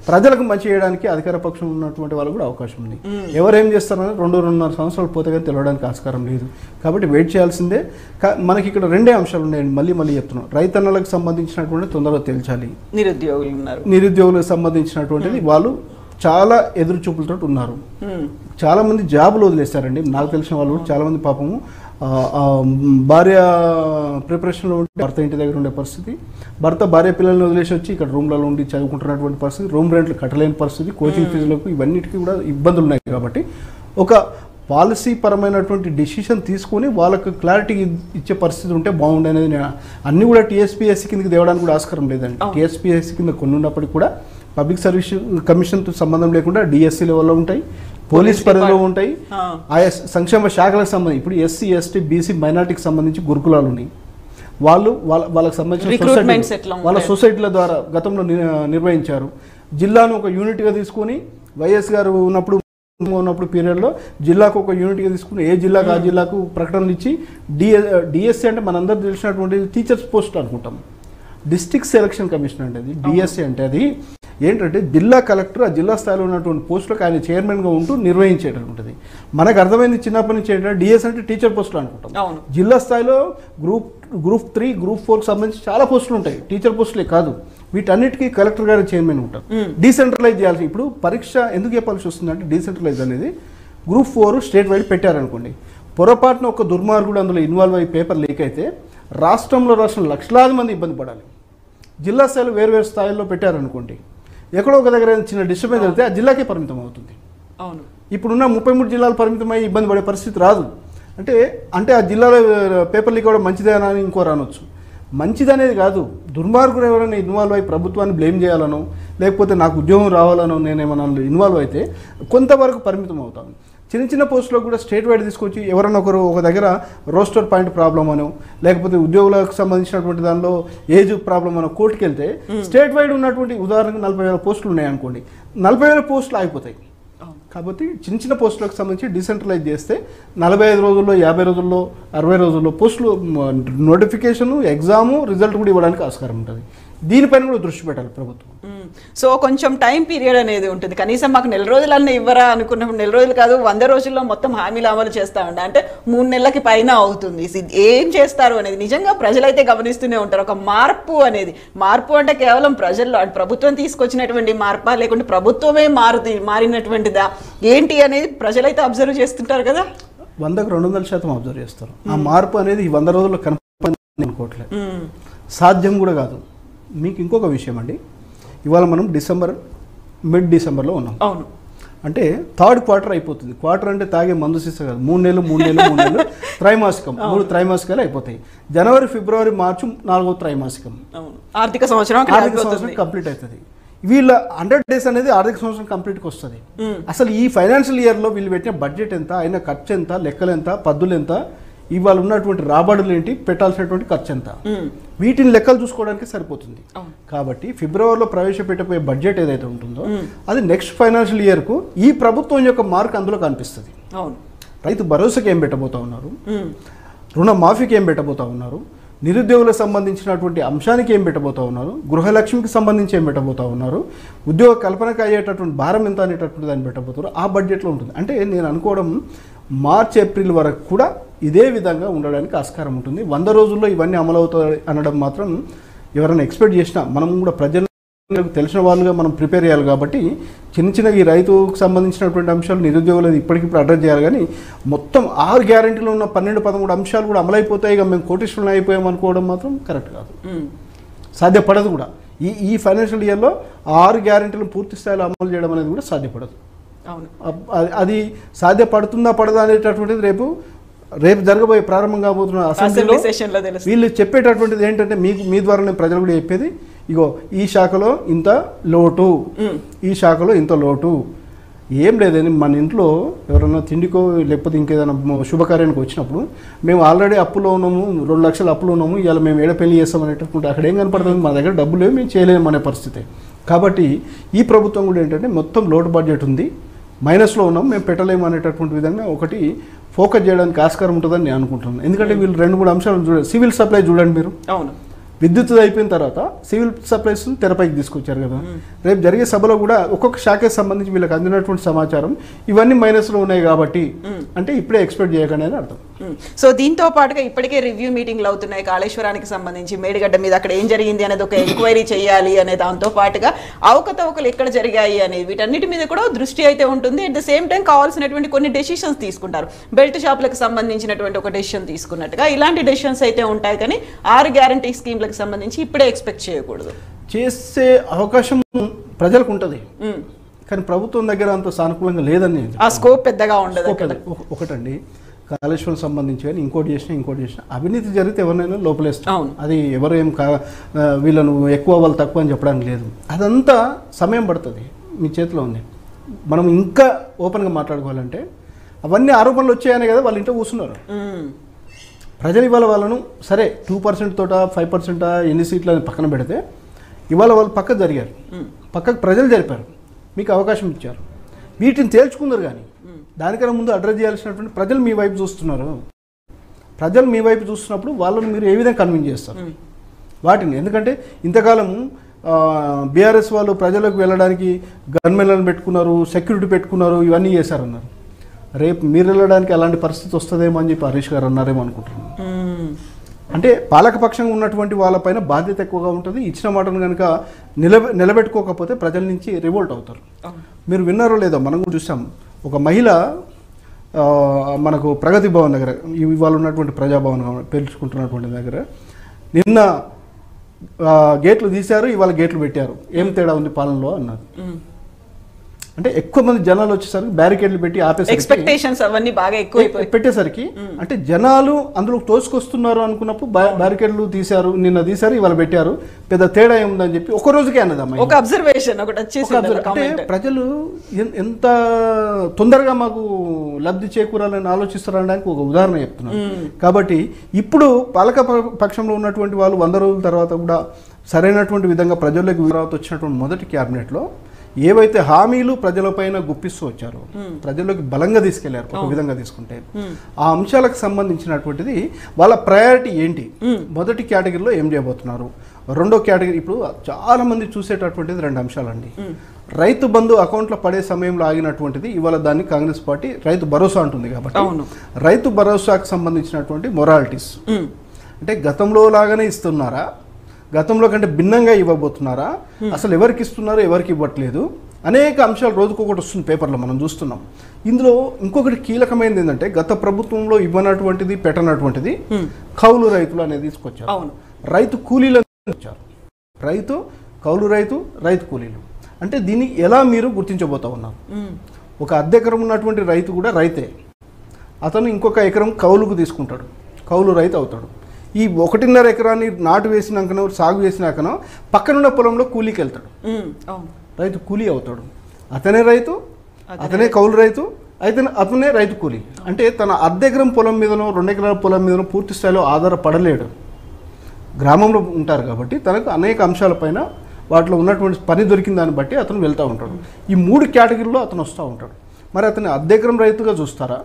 ప్రజలకు మంచి చేయడానికి అధికార పక్షం ఉన్నటువంటి వాళ్ళు కూడా అవకాశం ఉంది ఎవరు ఏం చేస్తారని రెండు రెండున్నర సంవత్సరాలు పోతే కానీ తెలవడానికి ఆస్కారం లేదు కాబట్టి వెయిట్ చేయాల్సిందే కా- మనకి ఇక్కడ రెండే అంశాలు ఉన్నాయండి మళ్ళీ మళ్ళీ చెప్తున్నాం రైతన్నలకు సంబంధించినటువంటి తొందరగా తేల్చాలి నిరుద్యోగులు ఉన్నారు నిరుద్యోగులకు సంబంధించినటువంటిది వాళ్ళు చాలా ఎదురు చూపులతో ఉన్నారు మ్మ్. చాలా మంది జాబులు వదిలేస్తారండి నాకు తెలిసిన వాళ్ళు కూడా చాలా మంది పాపము ఆ, ఆ, భార్య ప్రిపరేషన్లో ఉంటే భర్త ఇంటి దగ్గర ఉండే పరిస్థితి భర్త భార్య పిల్లల్ని వదిలేసి వచ్చి ఇక్కడ రూమ్లలో ఉండి చదువుకుంటున్నటువంటి పరిస్థితి రూమ్ రెంట్లు కట్టలేని పరిస్థితి కోచింగ్ ఫీజులకు ఇవన్నిటికీ కూడా ఇబ్బందులు ఉన్నాయి కాబట్టి ఒక పాలసీ పరమైనటువంటి డిసిషన్ తీసుకొని వాళ్ళకు క్లారిటీ ఇచ్చే పరిస్థితి ఉంటే బాగుండే అనేది నేను అన్ని కూడా టీఎస్పీఎస్సీ కిందకి తేవడానికి కూడా ఆస్కారం లేదండి అవును. టీఎస్పీఎస్సీ కింద కొన్ని ఉన్నప్పటికీ కూడా పబ్లిక్ సర్వీస్ కమిషన్తో సంబంధం లేకుండా డిఎస్సీ లెవెల్లో ఉంటాయి పోలీస్ పోలీస్ పరిధిలో డిపార్ట్- ఉంటాయి ఆ. ఆయా సంక్షేమ శాఖలకు సంబంధించి ఇప్పుడు ఎస్సీ ఎస్టీ బీసీ మైనార్టీకి సంబంధించి గురుకులాలు ఉన్నాయి వాళ్ళు వాళ్ళ వాళ్ళకి సంబంధించిన Recruitments సొసైటీలు- ఎట్లా వాళ్ళ ఉంటాయి? సొసైటీల ద్వారా గతంలో ని- నిర్వహించారు జిల్లాను ఒక యూనిట్గా తీసుకొని వైఎస్ గారు ఉన్నప్పుడు ఉన్నప్పుడు పీరియడ్లో జిల్లాకు ఒక యూనిట్గా తీసుకుని ఏ జిల్లాకు ఆ జిల్లాకు ప్రకటనలు ఇచ్చి డిఎ డిఎస్సి అంటే మనందరూ తెలిసినటువంటి టీచర్స్ పోస్ట్ అనుకుంటాం డిస్ట్రిక్ట్ సెలక్షన్ కమిషన్ అంటే అది డిఎస్సి అంటే అది ఏంటంటే జిల్లా కలెక్టర్ ఆ జిల్లా స్థాయిలో ఉన్నటువంటి పోస్టులకు ఆయన చైర్మన్గా ఉంటూ నిర్వహించేటటువంటిది మనకు అర్థమైంది చిన్నప్పటి నుంచి ఏంటంటే డిఎస్ అంటే టీచర్ పోస్టులు అనుకుంటాం అవును జిల్లా స్థాయిలో గ్రూప్ గ్రూప్ త్రీ గ్రూప్ ఫోర్కి సంబంధించి చాలా పోస్టులు ఉంటాయి టీచర్ పోస్టులే కాదు వీటన్నిటికీ కలెక్టర్ గారు చైర్మన్ ఉంటారు మ్మ్. డీసెంట్రలైజ్ చేయాల్సి ఇప్పుడు పరీక్ష ఎందుకు చెప్పాల్సి వస్తుంది అంటే డీసెంట్రలైజ్ అనేది గ్రూప్ ఫోర్ స్టేట్ వైడ్ పెట్టారనుకోండి పొరపాటున ఒక దుర్మార్గుడు అందులో ఇన్వాల్వ్ అయ్యి పేపర్ లీక్ అయితే రాష్ట్రంలో రాష్ట్రం లక్షలాది మంది ఇబ్బంది పడాలి జిల్లా స్థాయిలో వేరు వేరు స్థాయిల్లో పెట్టారనుకోండి ఎక్కడో ఒక దగ్గర చిన్న డిస్టర్బెన్స్ అయితే ఆ జిల్లాకే పరిమితం అవుతుంది అవును ఇప్పుడున్న ముప్పై మూడు జిల్లాలు పరిమితమై ఇబ్బంది పడే పరిస్థితి రాదు అంటే అంటే ఆ జిల్లాలో పేపర్ లీక్ అవ్వడం మంచిదేనా అని ఇంకో అనొచ్చు మంచిదనేది కాదు దుర్మార్గుడు ఎవరైనా ఇన్వాల్వ్ అయ్యి ప్రభుత్వాన్ని బ్లేమ్ చేయాలనో లేకపోతే నాకు ఉద్యోగం రావాలనో నేనేమన్నా ఇన్వాల్వ్ అయితే కొంతవరకు పరిమితం అవుతాను చిన్న చిన్న పోస్టులో కూడా స్టేట్ వైడ్ తీసుకొచ్చి ఎవరైనా ఒకరు ఒక దగ్గర రోస్టర్ పాయింట్ ప్రాబ్లం అనో లేకపోతే ఉద్యోగులకు సంబంధించినటువంటి దానిలో ఏజ్ ప్రాబ్లం అనో కోర్టుకి వెళ్తే స్టేట్ వైడ్ ఉన్నటువంటి ఉదాహరణకు నలభై వేల పోస్టులు ఉన్నాయి అనుకోండి నలభై వేల పోస్టులు ఆగిపోతాయి అవును కాబట్టి చిన్న చిన్న పోస్టులకు సంబంధించి డిసెంట్రలైజ్ చేస్తే నలభై ఐదు రోజుల్లో యాభై రోజుల్లో అరవై రోజుల్లో పోస్టులు నోటిఫికేషన్ ఎగ్జాము రిజల్ట్ కూడా ఇవ్వడానికి ఆస్కారం ఉంటుంది దీనిపైన కూడా దృష్టి పెట్టాలి ప్రభుత్వం మ్మ్. సో కొంచెం టైం పీరియడ్ అనేది ఉంటుంది కనీసం మాకు నెల రోజులన్నా ఇవ్వరా అనుకున్నప్పుడు నెల రోజులు కాదు వంద రోజుల్లో మొత్తం హామీలు అమలు చేస్తా ఉండ అంటే మూడు నెలలకి పైన అవుతుంది ఇది ఏం చేస్తారు అనేది నిజంగా ప్రజలైతే గమనిస్తూనే ఉంటారు ఒక మార్పు అనేది మార్పు అంటే కేవలం ప్రజల్లో అంటే ప్రభుత్వం తీసుకొచ్చినటువంటి మార్పా లేకుంటే ప్రభుత్వమే మారుతి మారినటువంటిదా ఏంటి అనేది ప్రజలైతే అబ్జర్వ్ చేస్తుంటారు కదా వందకు రెండు వందల శాతం అబ్జర్వ్ చేస్తారు ఆ మార్పు అనేది ఈ వంద రోజుల్లో కనపడి అనుకోవట్లేదు మ్మ్. సాధ్యం కూడా కాదు మీకు ఇంకొక విషయం అండి ఇవాళ మనం డిసెంబర్ మిడ్ డిసెంబర్లో ఉన్నాం అవును అంటే థర్డ్ క్వార్టర్ అయిపోతుంది క్వార్టర్ అంటే తాగే మందు సీస కాదు మూడు నెలలు మూడు నెలలు మూడు నెలలు త్రైమాసికం మూడు త్రైమాసికాలు అయిపోతాయి జనవరి ఫిబ్రవరి మార్చి నాలుగో త్రైమాసికం అవును ఆర్థిక సంవత్సరం అక్కడ ఆర్థిక అయిపోతుంది. సంవత్సరం కంప్లీట్ అవుతుంది వీళ్ళ హండ్రెడ్ డేస్ అనేది ఆర్థిక సంవత్సరం కంప్లీట్కి వస్తుంది మ్మ్. అసలు ఈ ఫైనాన్షియల్ ఇయర్లో వీళ్ళు పెట్టిన బడ్జెట్ ఎంత అయిన ఖర్చు ఎంత లెక్కలు ఎంత పద్దులు ఎంత ఇవాళ ఉన్నటువంటి రాబడులు ఏంటి పెట్టాల్సినటువంటి ఖర్చు ఎంత మ్మ్. వీటిని లెక్కలు చూసుకోవడానికి సరిపోతుంది అవును కాబట్టి ఫిబ్రవరిలో ప్రవేశపెట్టబోయే బడ్జెట్ ఏదైతే ఉంటుందో మ్మ్. అది నెక్స్ట్ ఫైనాన్షియల్ ఇయర్కు ఈ ప్రభుత్వం యొక్క మార్క్ అందులో కనిపిస్తుంది అవును రైతు భరోసాకి ఏం పెట్టబోతా ఉన్నారు మ్మ్. రుణమాఫీకి ఏం పెట్టబోతా ఉన్నారు నిరుద్యోగులకు సంబంధించినటువంటి అంశానికి ఏం పెట్టబోతా ఉన్నారు గృహలక్ష్మికి సంబంధించి ఏం పెట్టబోతా ఉన్నారు ఉద్యోగ కల్పనకు అయ్యేటటువంటి భారం ఎంత అనేటటువంటి దాన్ని పెట్టబోతారు ఆ బడ్జెట్లో ఉంటుంది అంటే నేను అనుకోవడం మార్చ్ ఏప్రిల్ వరకు కూడా ఇదే విధంగా ఉండడానికి ఆస్కారం ఉంటుంది వంద రోజుల్లో ఇవన్నీ అమలవుతాయి అనడం మాత్రం ఎవరైనా ఎక్స్పెక్ట్ చేసినా మనం కూడా ప్రజలకు తెలిసిన వాళ్ళుగా మనం ప్రిపేర్ చేయాలి కాబట్టి చిన్న చిన్న ఈ రైతుకు సంబంధించినటువంటి అంశాలు నిరుద్యోగులు ఇప్పటికిప్పుడు అడ్రస్ చేయాలి కానీ మొత్తం ఆరు గ్యారెంటీలో ఉన్న పన్నెండు పదమూడు అంశాలు కూడా అమలైపోతాయి ఇక మేము కోటీశ్వరులు అయిపోయాం అనుకోవడం మాత్రం కరెక్ట్ కాదు మ్మ్. సాధ్యపడదు కూడా ఈ ఈ ఫైనాన్షియల్ ఇయర్లో ఆరు గ్యారెంటీలను పూర్తి స్థాయిలో అమలు చేయడం అనేది కూడా సాధ్యపడదు అవును అబ్- అది- అది సాధ్యపడుతుందా పడదా అనేటటువంటిది రేపు రేపు జరగబోయే ప్రారంభం కాబోతున్న అసెంబ్లీలో అసెంబ్లీ సెషన్ లో తెలుస్తుంది వీళ్ళు చెప్పేటటువంటిది ఏంటంటే మీకు మీ ద్వారా నేను ప్రజలు కూడా చెప్పేది ఇగో ఈ శాఖలో ఇంత లోటు మ్మ్. ఈ శాఖలో ఇంత లోటు ఏం లేదని మన ఇంట్లో ఎవరైనా తిండికో లేకపోతే ఇంకేదైనా మ- శుభకార్యానికి వచ్చినప్పుడు మేము ఆల్రెడీ అప్పులో ఉన్నాము రెండు లక్షలు అప్పులో ఉన్నాము ఇవాళ మేము ఏడ పెళ్లి చేస్తాం అనేటటువంటి అక్కడ ఏం కనపడుతుంది మన దగ్గర డబ్బులు లేవు మేము చేయలేము అనే పరిస్థితి కాబట్టి ఈ ప్రభుత్వం కూడా ఏంటంటే మొత్తం లోటు బడ్జెట్ ఉంది మైనస్లో ఉన్నాం మేము పెట్టలేము అనేటటువంటి విధంగా ఒకటి ఫోకస్ చేయడానికి ఆస్కారం ఉంటుందని నేను అనుకుంటున్నాను ఎందుకంటే వీళ్ళు రెండు మూడు అంశాలు చూడండి సివిల్ సప్లై చూడండి మీరు అవును విద్యుత్ అయిపోయిన తర్వాత సివిల్ సప్లైస్ తెరపైకి తీసుకొచ్చారు కదా రేపు జరిగే సభలో కూడా ఒక్కొక్క శాఖకి సంబంధించి వీళ్ళకి అందినటువంటి సమాచారం ఇవన్నీ మైనస్లో ఉన్నాయి కాబట్టి అంటే ఇప్పుడే ఎక్స్పెక్ట్ చేయకండి అని అర్థం మ్మ్. సో దీంతో పాటుగా ఇప్పటికే రివ్యూ మీటింగ్లు అవుతున్నాయి కాళేశ్వరానికి సంబంధించి మేడిగడ్డ మీద అక్కడ ఏం జరిగింది అనేది ఒక ఎంక్వైరీ చేయాలి అనే దాంతో పాటుగా అవకతవకలు ఎక్కడ జరిగాయి అనేది వీటన్నిటి మీద కూడా దృష్టి అయితే ఉంటుంది అట్ ద సేమ్ టైం కావాల్సినటువంటి కొన్ని డెసిషన్స్ తీసుకుంటారు బెల్ట్ షాపులకు సంబంధించినటువంటి ఒక డెసిషన్ తీసుకున్నట్టుగా ఇలాంటి డెసిషన్స్ అయితే ఉంటాయి కానీ ఆరు గ్యారంటీ స్కీమ్లకు సంబంధించి ఇప్పుడే ఎక్స్పెక్ట్ చేయకూడదు చేసే అవకాశం ప్రజలకు ఉంటుంది మ్మ్. కానీ ప్రభుత్వం దగ్గర అంత సానుకూలంగా లేదని నేను ఆ స్కోప్ పెద్దగా ఉండదు అక్కడ ఒకటి ఒక- ఒకటండి కాళేశ్వరం సంబంధించి కానీ ఇంకోటి చేసినా ఇంకోటి చేసినా అవినీతి జరిగితే ఎవరినైనా లోపలేస్తాం అవును. అది ఎవరు ఏం కా ఆ, వీళ్ళను ఎక్కువ వాళ్ళు తక్కువ అని చెప్పడానికి లేదు అదంతా సమయం పడుతుంది మీ చేతిలో ఉంది మనం ఇంకా ఓపెన్గా మాట్లాడుకోవాలంటే అవన్నీ ఆరోపణలు వచ్చాయనే కదా వాళ్ళ ఇంట్లో కూర్చున్నారు మ్మ్. ప్రజలు ఇవాళ వాళ్ళను సరే టూ పర్సెంట్ తోట ఫైవ్ పర్సెంటా ఎన్ని సీట్లు అని పక్కన పెడితే ఇవాళ వాళ్ళు పక్క జరిగారు పక్కకు ప్రజలు జరిపారు మీకు అవకాశం ఇచ్చారు వీటిని తేల్చుకుందరు కానీ దానికన్నా ముందు అడ్రస్ చేయాల్సినటువంటి ప్రజలు మీ వైపు చూస్తున్నారు ప్రజలు మీ వైపు చూస్తున్నప్పుడు వాళ్ళని మీరు ఏ విధంగా కన్విన్స్ చేస్తారు వాటిని ఎందుకంటే ఇంతకాలం బీఆర్ఎస్ వాళ్ళు ప్రజలకు వెళ్ళడానికి గన్మెన్లను పెట్టుకున్నారు సెక్యూరిటీ పెట్టుకున్నారు ఇవన్నీ చేశారన్నారు రేపు మీరు వెళ్ళడానికి అలాంటి పరిస్థితి వస్తుందేమో అని చెప్పి హరీష్ గారు అన్నారేమో అనుకుంటున్నాను మ్మ్. అంటే పాలకపక్షంగా ఉన్నటువంటి వాళ్ళపైన బాధ్యత ఎక్కువగా ఉంటుంది ఇచ్చిన మాటను కనుక నిలబ నిలబెట్టుకోకపోతే ప్రజల నుంచి రివోల్ట్ అవుతారు అవును. మీరు విన్నారో లేదో మనం కూడా చూసాం ఒక మహిళ ఆ, మనకు ప్రగతి భవన్ దగ్గర ఇవాళ ఉన్నటువంటి ప్రజాభవన్ పేర్చుకుంటున్నటువంటి దగ్గర నిన్న ఆ, గేట్లు తీశారు ఇవాళ గేట్లు పెట్టారు ఏం తేడా ఉంది పాలనలో అన్నది మ్మ్. అంటే ఎక్కువ మంది జనాలు వచ్చేసరికి బ్యారికేడ్లు పెట్టి ఆపేసరికి ఎక్స్పెక్టేషన్స్ అవన్నీ బాగా ఎక్కువైపోయి పెట్టేసరికి అంటే జనాలు అందులో తోసుకొస్తున్నారు అనుకున్నప్పుడు బ్యా- బ్యారికేడ్లు తీశారు నిన్న తీశారు ఇవాళ పెట్టారు పెద్ద తేడా ఏముందని చెప్పి ఒక రోజుకే అన్నది అమ్మాయి ఒక అబ్జర్వేషన్ ఒకటి వచ్చేసి ఒక అబ్జర్వ్- అంటే ప్రజలు ఎన్- ఎంత తొందరగా మాకు లబ్ధి చేకూరాలని ఆలోచిస్తారనడానికి ఒక ఉదాహరణ చెప్తున్నాను కాబట్టి ఇప్పుడు పాలక ప- పక్షంలో ఉన్నటువంటి వాళ్ళు వంద రోజుల తర్వాత కూడా సరైనటువంటి విధంగా ప్రజల్లోకి తర్వాత వచ్చినటువంటి మొదటి క్యాబినెట్లో ఏవైతే హామీలు ప్రజలపైన గుప్పిస్తూ వచ్చారో ప్రజల్లోకి బలంగా తీసుకెళ్లారు ఒక విధంగా తీసుకుంటే ఆ అంశాలకు సంబంధించినటువంటిది వాళ్ళ ప్రయారిటీ ఏంటి మొదటి కేటగిరీలో ఏం చేయబోతున్నారు రెండో కేటగిరీ ఇప్పుడు చాలా మంది చూసేటటువంటిది రెండు అంశాలండి రైతు బంధు అకౌంట్లో పడే సమయంలో ఆగినటువంటిది ఇవాళ దాన్ని కాంగ్రెస్ పార్టీ రైతు భరోసా అంటుంది కాబట్టి అవును. రైతు భరోసాకు సంబంధించినటువంటి మొరాలిటీస్ మ్మ్. అంటే గతంలో లాగానే ఇస్తున్నారా గతంలో కంటే భిన్నంగా ఇవ్వబోతున్నారా అసలు ఎవరికి ఇస్తున్నారు ఎవరికి ఇవ్వట్లేదు అనేక అంశాలు రోజుకొకటి వస్తుంది పేపర్లో మనం చూస్తున్నాం ఇందులో ఇంకొకటి కీలకమైనది ఏంటంటే గత ప్రభుత్వంలో ఇవ్వనటువంటిది పెట్టనటువంటిది కౌలు రైతులు అనేది తీసుకొచ్చారు అవును రైతు కూలీలు వచ్చారు రైతు కౌలు రైతు రైతు కూలీలు అంటే దీన్ని ఎలా మీరు గుర్తించబోతా ఉన్నారు మ్మ్. ఒక అద్దె ఎకరం ఉన్నటువంటి రైతు కూడా రైతే అతను ఇంకొక ఎకరం కౌలుకు తీసుకుంటాడు కౌలు రైతు అవుతాడు ఈ ఒకటిన్నర ఎకరాన్ని నాటు వేసినాకనో సాగు వేసినాకనో పక్కనున్న పొలంలో కూలీకి వెళ్తాడు మ్మ్. అవును రైతు కూలీ అవుతాడు అతనే రైతు అతనే కౌలు రైతు అయితే అతనే రైతు కూలీ అంటే తన అర్ధ ఎకరం పొలం మీదనో రెండు ఎకరాల పొలం మీదనో పూర్తి స్థాయిలో ఆధారపడలేడు గ్రామంలో ఉంటారు కాబట్టి తనకు అనేక అంశాలపైన వాటిలో ఉన్నటువంటి పని దొరికిన దాన్ని బట్టి అతను వెళ్తూ ఉంటాడు ఈ మూడు కేటగిరీలో అతను వస్తూ ఉంటాడు మరి అతను అర్ధ ఎకరం రైతుగా చూస్తారా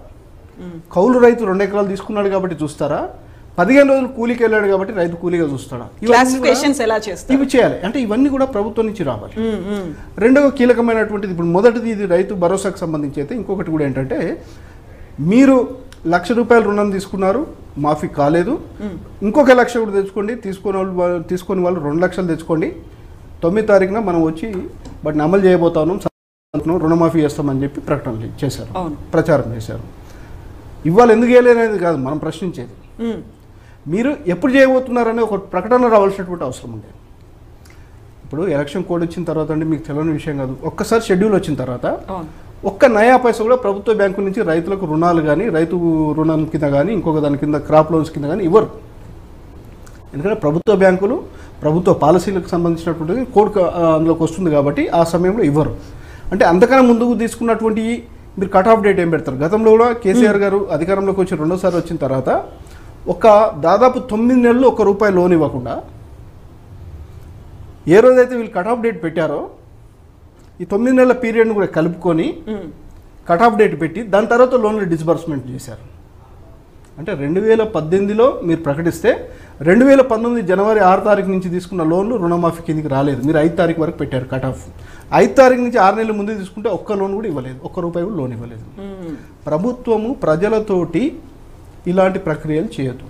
కౌలు రైతు రెండు ఎకరాలు తీసుకున్నాడు కాబట్టి చూస్తారా పదిహేను రోజులు కూలీకి వెళ్ళాడు కాబట్టి రైతు కూలీగా చూస్తాడా ఇవన్నీ కూడా- క్లాసిఫికేషన్స్ ఎలా చేస్తారు ఇవి చేయాలి అంటే ఇవన్నీ కూడా ప్రభుత్వం నుంచి రావాలి మ్మ్. మ్మ్. రెండవ కీలకమైనటువంటిది ఇప్పుడు మొదటిది ఇది రైతు భరోసాకు సంబంధించి అయితే ఇంకొకటి కూడా ఏంటంటే మీరు లక్ష రూపాయల రుణం తీసుకున్నారు మాఫీ కాలేదు ఇంకొక లక్ష కూడా తెచ్చుకోండి తీసుకుని వాళ్ళు వా- తీసుకొని వాళ్ళు రెండు లక్షలు తెచ్చుకోండి తొమ్మిది తారీఖున మనం వచ్చి వాటిని అమలు చేయబోతాను రుణమాఫీ చేస్తామని చెప్పి ప్రకటన చేశారు అవును. ప్రచారం చేశారు ఇవాళ ఎందుకు చేయలేనేది కాదు మనం ప్రశ్నించేది మ్మ్. మీరు ఎప్పుడు చేయబోతున్నారనే ఒక ప్రకటన రావాల్సినటువంటి అవసరం ఉంది ఇప్పుడు ఎలక్షన్ కోడ్ వచ్చిన తర్వాత అంటే మీకు తెలియని విషయం కాదు ఒక్కసారి షెడ్యూల్ వచ్చిన తర్వాత అవును ఒక్క నయా పైసా కూడా ప్రభుత్వ బ్యాంకు నుంచి రైతులకు రుణాలు కానీ రైతు రుణం కింద కానీ ఇంకొక దాని కింద క్రాప్ లోన్స్ కింద కానీ ఇవ్వరు ఎందుకంటే ప్రభుత్వ బ్యాంకులు ప్రభుత్వ పాలసీలకు సంబంధించినటువంటి కోడ్ క- ఆ, అందులోకి వస్తుంది కాబట్టి ఆ సమయంలో ఇవ్వరు అంటే అంతకన్నా ముందుకు తీసుకున్నటువంటి మీరు కట్ ఆఫ్ డేట్ ఏం పెడతారు గతంలో కూడా కేసీఆర్ గారు అధికారంలోకి వచ్చి రెండోసారి వచ్చిన తర్వాత ఒక దాదాపు తొమ్మిది నెలలు ఒక రూపాయి లోన్ ఇవ్వకుండా ఏ రోజైతే వీళ్ళు కట్ ఆఫ్ డేట్ పెట్టారో ఈ తొమ్మిది నెలల పీరియడ్ని కూడా కలుపుకొని మ్మ్. కట్ ఆఫ్ డేట్ పెట్టి దాని తర్వాత లోన్లు డిస్బర్స్మెంట్ చేశారు అంటే రెండు వేల పద్దెనిమిదిలో మీరు ప్రకటిస్తే రెండు వేల పంతొమ్మిది జనవరి ఆరు తారీఖు నుంచి తీసుకున్న లోన్లు రుణమాఫీ కిందికి రాలేదు మీరు ఐదు తారీఖు వరకు పెట్టారు కట్ ఆఫ్ ఐదు తారీఖు నుంచి ఆరు నెలల ముందు తీసుకుంటే ఒక్క లోన్ కూడా ఇవ్వలేదు ఒక్క రూపాయి కూడా లోన్ ఇవ్వలేదు మ్మ్. ప్రభుత్వము ప్రజలతోటి ఇలాంటి ప్రక్రియలు చేయదు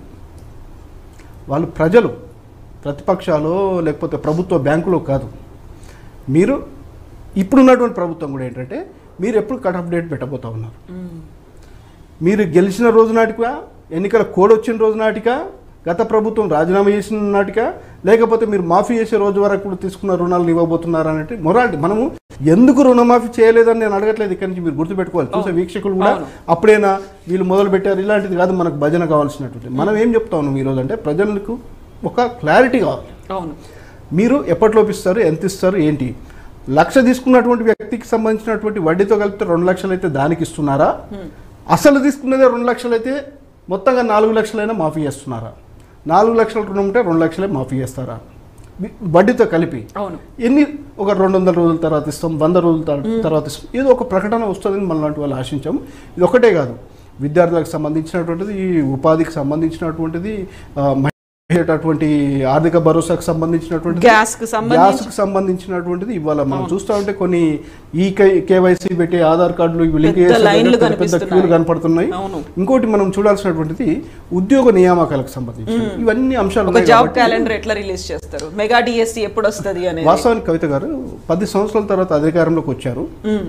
వాళ్ళు ప్రజలు ప్రతిపక్షాలు లేకపోతే ప్రభుత్వ బ్యాంకులో కాదు మీరు ఇప్పుడున్నటువంటి ప్రభుత్వం కూడా ఏంటంటే మీరు ఎప్పుడు కట్ ఆఫ్ డేట్ పెట్టబోతా ఉన్నారు మ్మ్. మీరు గెలిచిన రోజు నాటికా ఎన్నికల కోడ్ వచ్చిన రోజు నాటికా గత ప్రభుత్వం రాజీనామా చేసిన నాటికా లేకపోతే మీరు మాఫీ చేసే రోజు వరకు కూడా తీసుకున్న రుణాలు ఇవ్వబోతున్నారు అంటే మొరాలిటీ మనము ఎందుకు రుణమాఫీ చేయలేదని నేను అడగట్లేదు ఇక్కడి నుంచి మీరు గుర్తుపెట్టుకోవాలి చూసే వీక్షకులు కూడా అవును. అప్పుడైనా వీళ్ళు మొదలు పెట్టారు ఇలాంటిది కాదు మనకు భజన కావాల్సినటువంటి మనం ఏం చెప్తా ఉన్నాం ఈరోజు అంటే ప్రజలకు ఒక క్లారిటీ కావాలి అవును మీరు ఎప్పటిలోపు ఇస్తారు ఎంత ఇస్తారు ఏంటి లక్ష తీసుకున్నటువంటి వ్యక్తికి సంబంధించినటువంటి వడ్డీతో కలిపితే రెండు లక్షలు అయితే దానికి ఇస్తున్నారా అసలు తీసుకున్నదే రెండు లక్షలు అయితే మొత్తంగా నాలుగు లక్షలైనా మాఫీ చేస్తున్నారా నాలుగు లక్షల రుణం ఉంటే రెండు లక్షలే మాఫీ చేస్తారా వి- వడ్డీతో కలిపి అవును ఎన్ని ఒక రెండు వందల రోజుల తర్వాత ఇస్తాం వంద రోజుల తర్- తర్వాత ఇస్తాం ఏదో ఒక ప్రకటన వస్తుందని మన లాంటి వాళ్ళు ఆశించాం ఇది ఒకటే కాదు విద్యార్థులకు సంబంధించినటువంటిది ఈ ఉపాధికి సంబంధించినటువంటిది ఆ, మహిళటువంటి ఆర్థిక భరోసాకు సంబంధించినటువంటిది గ్యాస్ కు సంబంధించి గ్యాస్కు సంబంధించినటువంటిది ఇవాళ మనం చూస్తా ఉంటే కొన్ని ఈ కేవైసీ పెట్టి ఆధార్ కార్డులు ఇవి లింక్ పెద్ద చేసే లైన్లు దగ్గర పెద్ద పెద్ద కనిపిస్తున్నాయి. క్యూలు కనపడుతున్నాయి అవును ఇంకోటి మనం చూడాల్సినటువంటిది ఉద్యోగ నియామకాలకు సంబంధించి ఇవన్నీ అంశాలు ఒక ఉన్నాయి జాబ్ కాబట్టి క్యాలెండర్ ఎట్లా రిలీజ్ చేస్తారు మెగా డిఎస్సి ఎప్పుడు వస్తుంది అనేది వాస్తవానికి కవిత గారు పది సంవత్సరాల తర్వాత అధికారంలోకి వచ్చారు మ్మ్.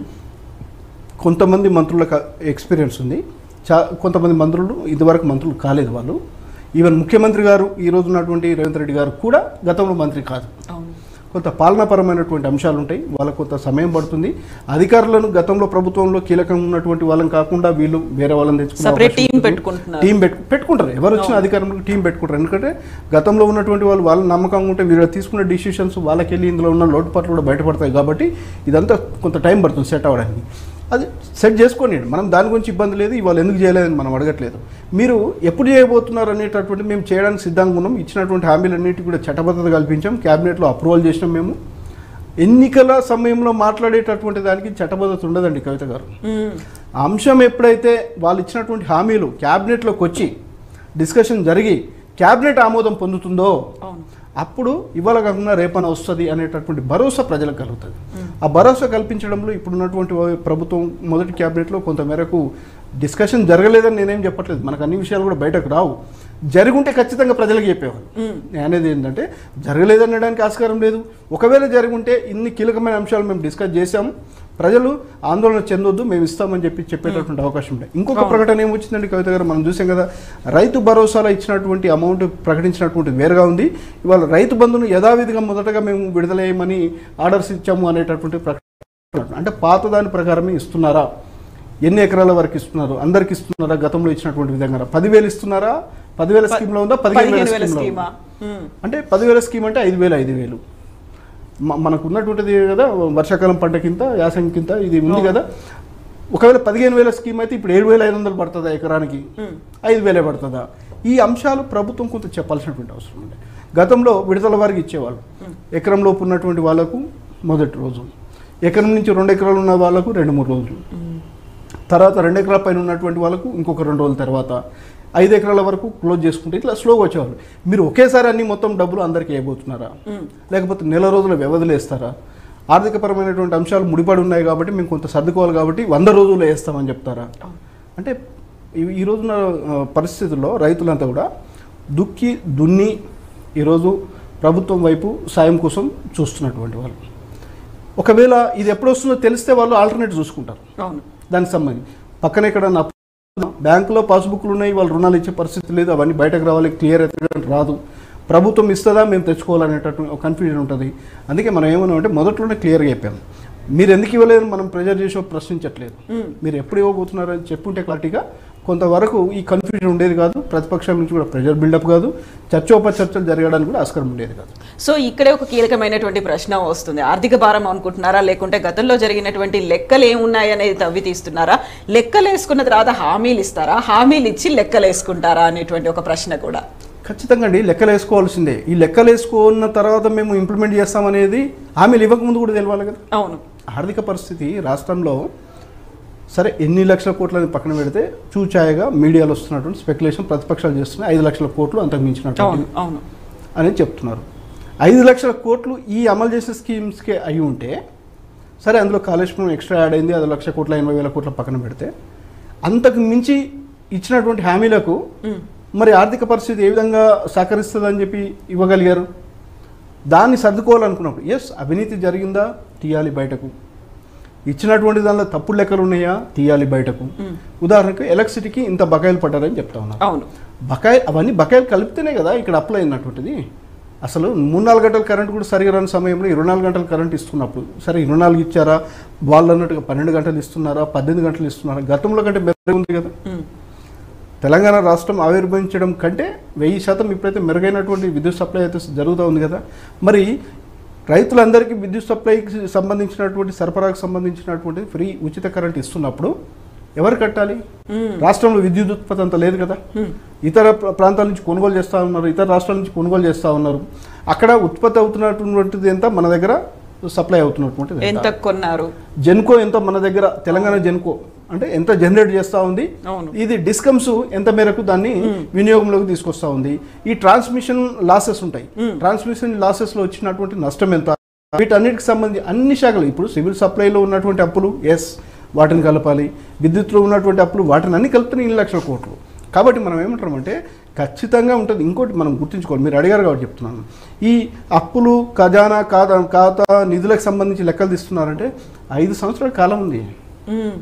కొంతమంది మంత్రులకు ఎక్స్పీరియన్స్ ఉంది చా కొంతమంది మంత్రులు ఇదివరకు మంత్రులు కాలేదు వాళ్ళు ఈవెన్ ముఖ్యమంత్రి గారు ఈ రోజు ఉన్నటువంటి రేవంత్ రెడ్డి గారు కూడా గతంలో మంత్రి కాదు అవును కొంత పాలనాపరమైనటువంటి అంశాలు ఉంటాయి వాళ్ళకు కొంత సమయం పడుతుంది అధికారులను గతంలో ప్రభుత్వంలో కీలకంగా ఉన్నటువంటి వాళ్ళని కాకుండా వీళ్ళు వేరే వాళ్ళని తెచ్చుకునే సపరేట్ అవకాశం టీం ఉంటుంది. పెట్టుకుంటున్నారు టీం పెట్టు పెట్టుకుంటారు ఎవరు వచ్చిన అధికారంలో టీం పెట్టుకుంటారు ఎందుకంటే గతంలో ఉన్నటువంటి వాళ్ళు వాళ్ళ నమ్మకంగా ఉంటే వీళ్ళు తీసుకున్న డిసిషన్స్ వాళ్ళకి వెళ్ళి ఇందులో ఉన్న లోటుపాట్లు కూడా బయటపడతాయి కాబట్టి ఇదంతా కొంత టైం పడుతుంది సెట్ అవ్వడానికి అది సెట్ చేసుకోండి మనం దాని గురించి ఇబ్బంది లేదు ఇవాళ ఎందుకు చేయలేదని మనం అడగట్లేదు మీరు ఎప్పుడు చేయబోతున్నారు అనేటటువంటి మేము చేయడానికి సిద్ధంగా ఉన్నాం ఇచ్చినటువంటి హామీలన్నిటి కూడా చట్టబద్ధత కల్పించాం క్యాబినెట్లో అప్రూవల్ చేసినాం మేము ఎన్నికల సమయంలో మాట్లాడేటటువంటి దానికి చట్టబద్ధత ఉండదండి కవిత గారు మ్మ్. ఆ అంశం ఎప్పుడైతే వాళ్ళు ఇచ్చినటువంటి హామీలు క్యాబినెట్లోకి వచ్చి డిస్కషన్ జరిగి క్యాబినెట్ ఆమోదం పొందుతుందో అవును అప్పుడు ఇవాళ కాకుండా రేపన వస్తుంది అనేటటువంటి భరోసా ప్రజలకు కలుగుతుంది ఆ భరోసా కల్పించడంలో ఇప్పుడున్నటువంటి ప్రభుత్వం మొదటి క్యాబినెట్లో కొంతమేరకు డిస్కషన్ జరగలేదని నేనేం చెప్పట్లేదు మనకు అన్ని విషయాలు కూడా బయటకు రావు జరుగుంటే ఖచ్చితంగా ప్రజలకు చెప్పేవాళ్ళు మ్మ్. నేను అనేది ఏంటంటే జరగలేదనడానికి ఆస్కారం లేదు ఒకవేళ జరుగుంటే ఇన్ని కీలకమైన అంశాలు మేము డిస్కస్ చేశాము ప్రజలు ఆందోళన చెందొద్దు మేము ఇస్తామని చెప్పి చెప్పేటటువంటి అవకాశం ఉంది ఇంకొక అవును. ప్రకటన ఏమొచ్చిందండి కవిత గారు మనం చూసాం కదా రైతు భరోసాలో ఇచ్చినటువంటి అమౌంట్ ప్రకటించినటువంటి వేరుగా ఉంది ఇవాళ రైతు బంధును యథావిధిగా మొదటగా మేము విడుదల చేయమని ఆర్డర్స్ ఇచ్చాము అనేటటువంటి ప్రకటన అంటే పాత దాని ప్రకారమే ఇస్తున్నారా ఎన్ని ఎకరాల వరకు ఇస్తున్నారు అందరికి ఇస్తున్నారా గతంలో ఇచ్చినటువంటి విధంగా పదివేలు ఇస్తున్నారా పదివేల స్కీమ్లో ఉందా పదిహేను పదిహేను వేల వేల స్కీమ్లో స్కీమా ఉందా? మ్మ్. అంటే పదివేల స్కీమ్ అంటే ఐదు వేలు ఐదు వేలు మ- మనకు ఉన్నటువంటిది కదా వర్షాకాలం పంట కింద యాసంగి కింద ఇది ఉంది కదా ఒకవేళ పదిహేను వేల స్కీమ్ అయితే ఇప్పుడు ఏడు వేల ఐదు వందలు పడుతుందా ఎకరానికి మ్మ్. ఐదు వేలే పడుతుందా ఈ అంశాలు ప్రభుత్వం కొంత చెప్పాల్సినటువంటి అవసరం ఉంది గతంలో విడతల వారికి ఇచ్చేవాళ్ళు ఎకరం లోపు ఉన్నటువంటి వాళ్ళకు మొదటి రోజు ఎకరం నుంచి రెండు ఎకరాలు ఉన్న వాళ్ళకు రెండు మూడు రోజులు తర్వాత రెండు ఎకరాల పైన ఉన్నటువంటి వాళ్ళకు ఇంకొక రెండు రోజుల తర్వాత ఐదు ఎకరాల వరకు క్లోజ్ చేసుకుంటే ఇట్లా స్లోగా వచ్చేవాళ్ళు మీరు ఒకేసారి అన్ని మొత్తం డబ్బులు అందరికీ వేయబోతున్నారా మ్మ్. లేకపోతే నెల రోజుల వ్యవధిలో వేస్తారా ఆర్థికపరమైనటువంటి అంశాలు ముడిపడి ఉన్నాయి కాబట్టి మేము కొంత సర్దుకోవాలి కాబట్టి వంద రోజులు వేస్తామని చెప్తారా అంటే ఈ- ఈ రోజున ఆ, పరిస్థితుల్లో రైతులంతా కూడా దుక్కి దున్ని ఈరోజు ప్రభుత్వం వైపు సాయం కోసం చూస్తున్నటువంటి వాళ్ళు ఒకవేళ ఇది ఎప్పుడు వస్తుందో తెలిస్తే వాళ్ళు ఆల్టర్నేట్ చూసుకుంటారు అవును దానికి సంబంధించి పక్కన ఇక్కడ నా బ్యాంకులో పాస్బుక్లు ఉన్నాయి వాళ్ళు రుణాలు ఇచ్చే పరిస్థితి లేదు అవన్నీ బయటకు రావాలి క్లియర్ అయితే రాదు ప్రభుత్వం ఇస్తుందా మేము తెచ్చుకోవాలనేటట్టు కన్ఫ్యూజన్ ఉంటుంది అందుకే మనం ఏమన్నా అంటే మొదట్లోనే క్లియర్గా చెప్పాము మీరు ఎందుకు ఇవ్వలేదు మనం ప్రెజర్ చేసి ప్రశ్నించట్లేదు మ్మ్. మీరు ఎప్పుడు ఇవ్వబోతున్నారని చెప్పుంటే క్లారిటీగా కొంతవరకు ఈ కన్ఫ్యూజన్ ఉండేది కాదు ప్రతిపక్షాల నుంచి కూడా ప్రెజర్ బిల్డప్ కాదు చర్చోపచర్చలు జరగడానికి కూడా ఆస్కారం ఉండేది కాదు సో ఇక్కడే ఒక కీలకమైనటువంటి ప్రశ్న వస్తుంది ఆర్థిక భారం అనుకుంటున్నారా లేకుంటే గతంలో జరిగినటువంటి లెక్కలు ఏమున్నాయి అనేది తవ్వి తీస్తున్నారా లెక్కలు వేసుకున్న తర్వాత హామీలు ఇస్తారా హామీలు ఇచ్చి లెక్కలు వేసుకుంటారా అనేటువంటి ఒక ప్రశ్న కూడా ఖచ్చితంగా అండి లెక్కలు వేసుకోవాల్సిందే ఈ లెక్కలు వేసుకున్న తర్వాత మేము ఇంప్లిమెంట్ చేస్తామనేది హామీలు ఇవ్వకముందు కూడా తెలవాలి కదా అవును ఆర్థిక పరిస్థితి రాష్ట్రంలో సరే ఎన్ని లక్షల కోట్లని పక్కన పెడితే చూచాయగా మీడియాలో వస్తున్నటువంటి స్పెక్యులేషన్ ప్రతిపక్షాలు చేస్తున్నాయి ఐదు లక్షల కోట్లు అంతకు మించినట్టు అవును అవును అని చెప్తున్నారు ఐదు లక్షల కోట్లు ఈ అమలు చేసే స్కీమ్స్కే అయి ఉంటే సరే అందులో కాళేశ్వరం ఎక్స్ట్రా యాడ్ అయింది అది లక్ష కోట్ల ఎనభై వేల కోట్ల పక్కన పెడితే అంతకు మించి ఇచ్చినటువంటి హామీలకు ఉమ్. మరి ఆర్థిక పరిస్థితి ఏ విధంగా సహకరిస్తుందని చెప్పి ఇవ్వగలిగారు దాన్ని సర్దుకోవాలనుకున్నప్పుడు ఎస్ అవినీతి జరిగిందా తీయాలి బయటకు ఇచ్చినటువంటి దానిలో తప్పుడు లెక్కలు ఉన్నాయా తీయాలి బయటకు ఉమ్. ఉదాహరణకు ఎలక్ట్రిసిటీకి ఇంత బకాయిలు పడ్డారని చెప్తా ఉన్నారు అవును బకాయి అవన్నీ బకాయిలు కలిపితేనే కదా ఇక్కడ అప్లై అయినటువంటిది అసలు మూడు నాలుగు గంటల కరెంట్ కూడా సరిగా రాని సమయంలో ఇరవై నాలుగు గంటల కరెంట్ ఇస్తున్నప్పుడు సరే ఇరవై నాలుగు ఇచ్చారా వాళ్ళు అన్నట్టుగా పన్నెండు గంటలు ఇస్తున్నారా పద్దెనిమిది గంటలు ఇస్తున్నారా గతంలో కంటే మెరుగు ఉంది కదా ఉమ్. తెలంగాణ రాష్ట్రం ఆవిర్భవించడం కంటే వెయ్యి శాతం ఇప్పుడైతే మెరుగైనటువంటి విద్యుత్ సప్లై అయితే జరుగుతూ ఉంది కదా మరి రైతులందరికీ విద్యుత్ సప్లైకి సంబంధించినటువంటి సరఫరాకు సంబంధించినటువంటి ఫ్రీ ఉచిత కరెంట్ ఇస్తున్నప్పుడు ఎవరు కట్టాలి ఉమ్. రాష్ట్రంలో విద్యుత్ ఉత్పత్తి అంత లేదు కదా ఉమ్. ఇతర ప్ర- ప్రాంతాల నుంచి కొనుగోలు చేస్తూ ఉన్నారు ఇతర రాష్ట్రాల నుంచి కొనుగోలు చేస్తూ ఉన్నారు అక్కడ ఉత్పత్తి అవుతున్నటువంటిది ఎంత మన దగ్గర సప్లై అవుతున్నటువంటిది ఎంత ఎంత కొన్నారు జెన్కో ఎంత మన దగ్గర తెలంగాణ జెన్కో అంటే ఎంత జనరేట్ చేస్తూ ఉంది అవును ఇది డిస్కమ్స్ ఎంత మేరకు దాన్ని వినియోగంలోకి తీసుకొస్తా ఉంది ఈ ట్రాన్స్మిషన్ లాసెస్ ఉంటాయి మ్మ్. ట్రాన్స్మిషన్ లాసెస్ లో వచ్చినటువంటి నష్టం ఎంత వీటన్నిటికి సంబంధించి అన్ని శాఖలు ఇప్పుడు సివిల్ సప్లైలో ఉన్నటువంటి అప్పులు ఎస్ వాటిని కలపాలి విద్యుత్లో ఉన్నటువంటి అప్పులు వాటిని అన్ని కలిపితే ఇన్ని లక్షల కోట్లు కాబట్టి మనం ఏమంటామంటే ఖచ్చితంగా ఉంటుంది ఇంకోటి మనం గుర్తుంచుకోవాలి మీరు అడిగారు కాబట్టి చెప్తున్నాను ఈ అప్పులు ఖజానా ఖాతా ఖాతా నిధులకు సంబంధించి లెక్కలు తీస్తున్నారంటే ఐదు సంవత్సరాల కాలం ఉంది ఉమ్.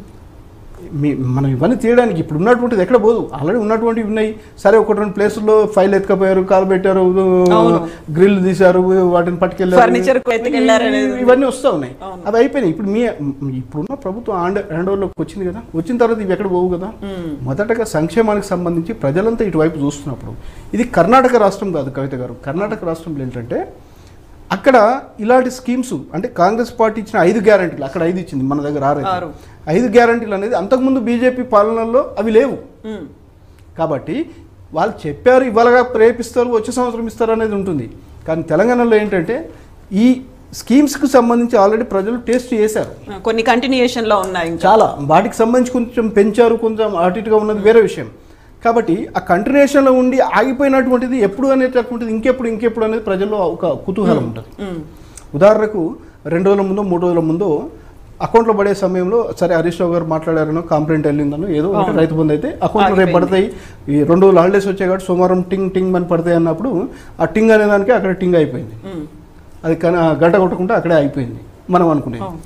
మీ మనం ఇవన్నీ తీయడానికి ఇప్పుడు ఉన్నటువంటిది ఎక్కడ పోదు ఆల్రెడీ ఉన్నటువంటివి ఉన్నాయి సరే ఒక రెండు ప్లేసుల్లో ఫైల్ ఎత్తుకపోయారు కాలు పెట్టారు అవును. గ్రిల్ తీశారు వాటిని పట్టుకెళ్ళారు Furniture కు ఎత్తుకెళ్ళారు అనేది. ఇవి- ఇవన్నీ వస్తూ ఉన్నాయి అవును. అవి అయిపోయినాయి ఇప్పుడు మీ ఇప్పుడున్న ప్రభుత్వం హ్యాండ్ హ్యాండ్ ఓవర్లోకి వచ్చింది కదా వచ్చిన తర్వాత ఇవి ఎక్కడ పోవు కదా ఉమ్. మొదటగా సంక్షేమానికి సంబంధించి ప్రజలంతా ఇటువైపు చూస్తున్నప్పుడు ఇది కర్ణాటక రాష్ట్రం కాదు కవిత గారు కర్ణాటక రాష్ట్రంలో ఏంటంటే అక్కడ ఇలాంటి స్కీమ్స్ అంటే కాంగ్రెస్ పార్టీ ఇచ్చిన ఐదు గ్యారంటీలు అక్కడ ఐదు ఇచ్చింది మన దగ్గర ఆరు అయితే. ఆరు. ఐదు గ్యారంటీలు అనేది అంతకుముందు బీజేపీ పాలనలో అవి లేవు ఉమ్. కాబట్టి వాళ్ళు చెప్పారు ఇవాళగా ప్రేపిస్తారు వచ్చే సంవత్సరం ఇస్తారు అనేది ఉంటుంది కానీ తెలంగాణలో ఏంటంటే ఈ స్కీమ్స్కి సంబంధించి ఆల్రెడీ ప్రజలు టేస్ట్ చేశారు కొన్ని కంటిన్యూయేషన్ లో ఉన్నాయి ఇంకా చాలా వాటికి సంబంధించి కొంచెం పెంచారు కొంచెం అటు ఇటుగా ఉన్నది వేరే విషయం కాబట్టి ఆ కంటిన్యూషన్లో ఉండి ఆగిపోయినటువంటిది ఎప్పుడు అనేటటువంటిది ఇంకెప్పుడు ఇంకెప్పుడు అనేది ప్రజల్లో ఒక కుతూహలం ఉంటుంది ఉమ్. ఉదాహరణకు రెండు రోజుల ముందో మూడు రోజుల ముందో అకౌంట్లో పడే సమయంలో సరే హరీష్ రావు గారు మాట్లాడారనో కంప్లైంట్ వెళ్ళిందనో ఏదో ఒకటి అవును. రైతు బంధు అయితే అకౌంట్లో రేపు పడతాయి ఈ రెండు రోజులు హాలిడేస్ వచ్చాయి కాబట్టి సోమవారం టింగ్ టింగ్ అని పడతాయి అన్నప్పుడు ఆ టింగ్ అనే దానికి అక్కడ టింగ్ అయిపోయింది ఉమ్. అది కన గంట కొట్టకుండా అక్కడే అయిపోయింది మనం అనుకునేది అవును.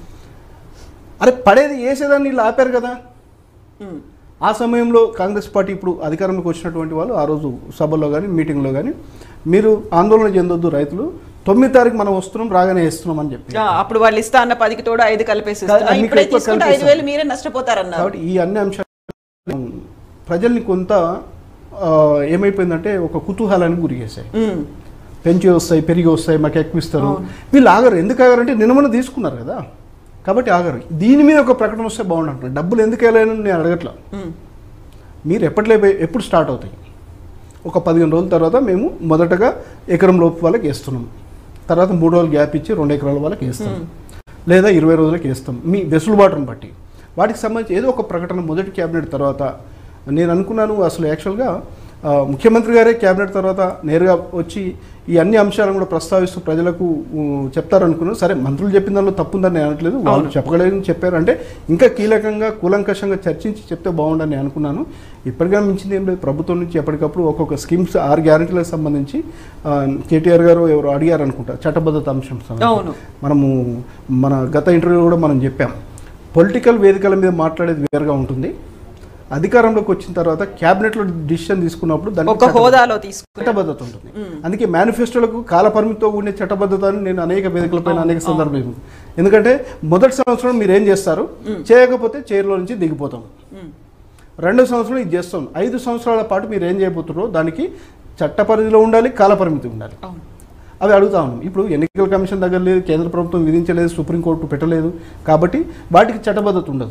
అరే పడేది వేసేదాన్ని వీళ్ళు ఆపారు కదా ఉమ్. ఆ సమయంలో కాంగ్రెస్ పార్టీ ఇప్పుడు అధికారంలోకి వచ్చినటువంటి వాళ్ళు ఆ రోజు సభలో కానీ మీటింగ్లో కానీ మీరు ఆందోళన చెందొద్దు రైతులు తొమ్మిది తారీఖు మనం వస్తున్నాం రాగానే వేస్తున్నాం అని చెప్పి ఆ, అప్పుడు వాళ్ళు ఇస్తా అన్న పదికి తోడు ఐదు కలిపేసి కాదు, ఇస్తున్నా. అన్ని ఇప్పుడే ఎక్కువ తీసుకుంటే ఐదు కలిపేస్తాం. వేలు మీరే నష్టపోతారన్నారు కాబట్టి ఈ అన్ని అంశాలు ప్రజల్ని కొంత ఆ, ఏమైపోయిందంటే ఒక కుతూహలానికి గురి చేశాయి ఉమ్. పెంచి వస్తాయి పెరిగి వస్తాయి మాకు ఎక్కువ ఇస్తారు అవును. వీళ్ళు ఆగరు ఎందుకు ఆగరంటే నిన్న మొన్న తీసుకున్నారు కదా కాబట్టి ఆగరు దీని మీద ఒక ప్రకటన వస్తే బాగుంటుంది డబ్బులు ఎందుకు వెళ్ళాలని నేను అడగట్లా ఉమ్. మీరు ఎప్పట్లో ఎప్పుడు స్టార్ట్ అవుతాయి ఒక పదిహేను రోజుల తర్వాత మేము మొదటగా ఎకరం లోపు వాళ్ళకి వేస్తున్నాం తర్వాత మూడు రోజులు గ్యాప్ ఇచ్చి రెండు ఎకరాల వాళ్ళకి వేస్తాం లేదా ఇరవై రోజులకి వేస్తాం మీ వెసులుబాటును బట్టి వాటికి సంబంధించి ఏదో ఒక ప్రకటన మొదటి క్యాబినెట్ తర్వాత నేను అనుకున్నాను అసలు యాక్చువల్గా ఆ, ముఖ్యమంత్రి గారే క్యాబినెట్ తర్వాత నేరుగా వచ్చి ఈ అన్ని అంశాలను కూడా ప్రస్తావిస్తూ ప్రజలకు ఊ, చెప్తారనుకున్నాను సరే మంత్రులు చెప్పిన దానిలో తప్పుందని నేను అనట్లేదు వాళ్ళు చెప్పగలేదని చెప్పారు అంటే ఇంకా కీలకంగా కూలంకషంగా చర్చించి చెప్తే బాగుండని నేను అనుకున్నాను ఇప్పటికైనా మించింది ఏం లేదు ప్రభుత్వం నుంచి ఎప్పటికప్పుడు ఒక్కొక్క స్కీమ్స్ ఆరు గ్యారెంటీలకు సంబంధించి ఆ, కేటీఆర్ గారు ఎవరు అడిగారు అనుకుంటా చట్టబద్ధత అంశం సంబంధించి. అవును. మనము మన గత ఇంటర్వ్యూలో కూడా మనం చెప్పాం పొలిటికల్ వేదికల మీద మాట్లాడేది వేరుగా ఉంటుంది అధికారంలోకి వచ్చిన తర్వాత క్యాబినెట్లో డిసిషన్ తీసుకున్నప్పుడు దానికి ఒక హోదాలో తీసుకు చట్టబద్ధత ఉంటుంది అందుకే మేనిఫెస్టోలకు కాల పరిమితితో ఉండే చట్టబద్ధత అని నేను అనేక వేదికలపైన అనేక సందర్భాలు ఎందుకంటే మొదటి సంవత్సరం మీరు ఏం చేస్తారు చేయకపోతే చైర్లో నుంచి దిగిపోతాం ఉమ్. రెండో సంవత్సరం ఇది చేస్తాం ఐదు సంవత్సరాల పాటు మీరు ఏం చేయబోతున్నారో దానికి చట్ట పరిధిలో ఉండాలి కాల పరిమితి ఉండాలి అవును అవి అడుగుతా ఉన్నాం ఇప్పుడు ఎన్నికల కమిషన్ దగ్గర లేదు కేంద్ర ప్రభుత్వం విధించలేదు సుప్రీంకోర్టు పెట్టలేదు కాబట్టి వాటికి చట్టబద్ధత ఉండదు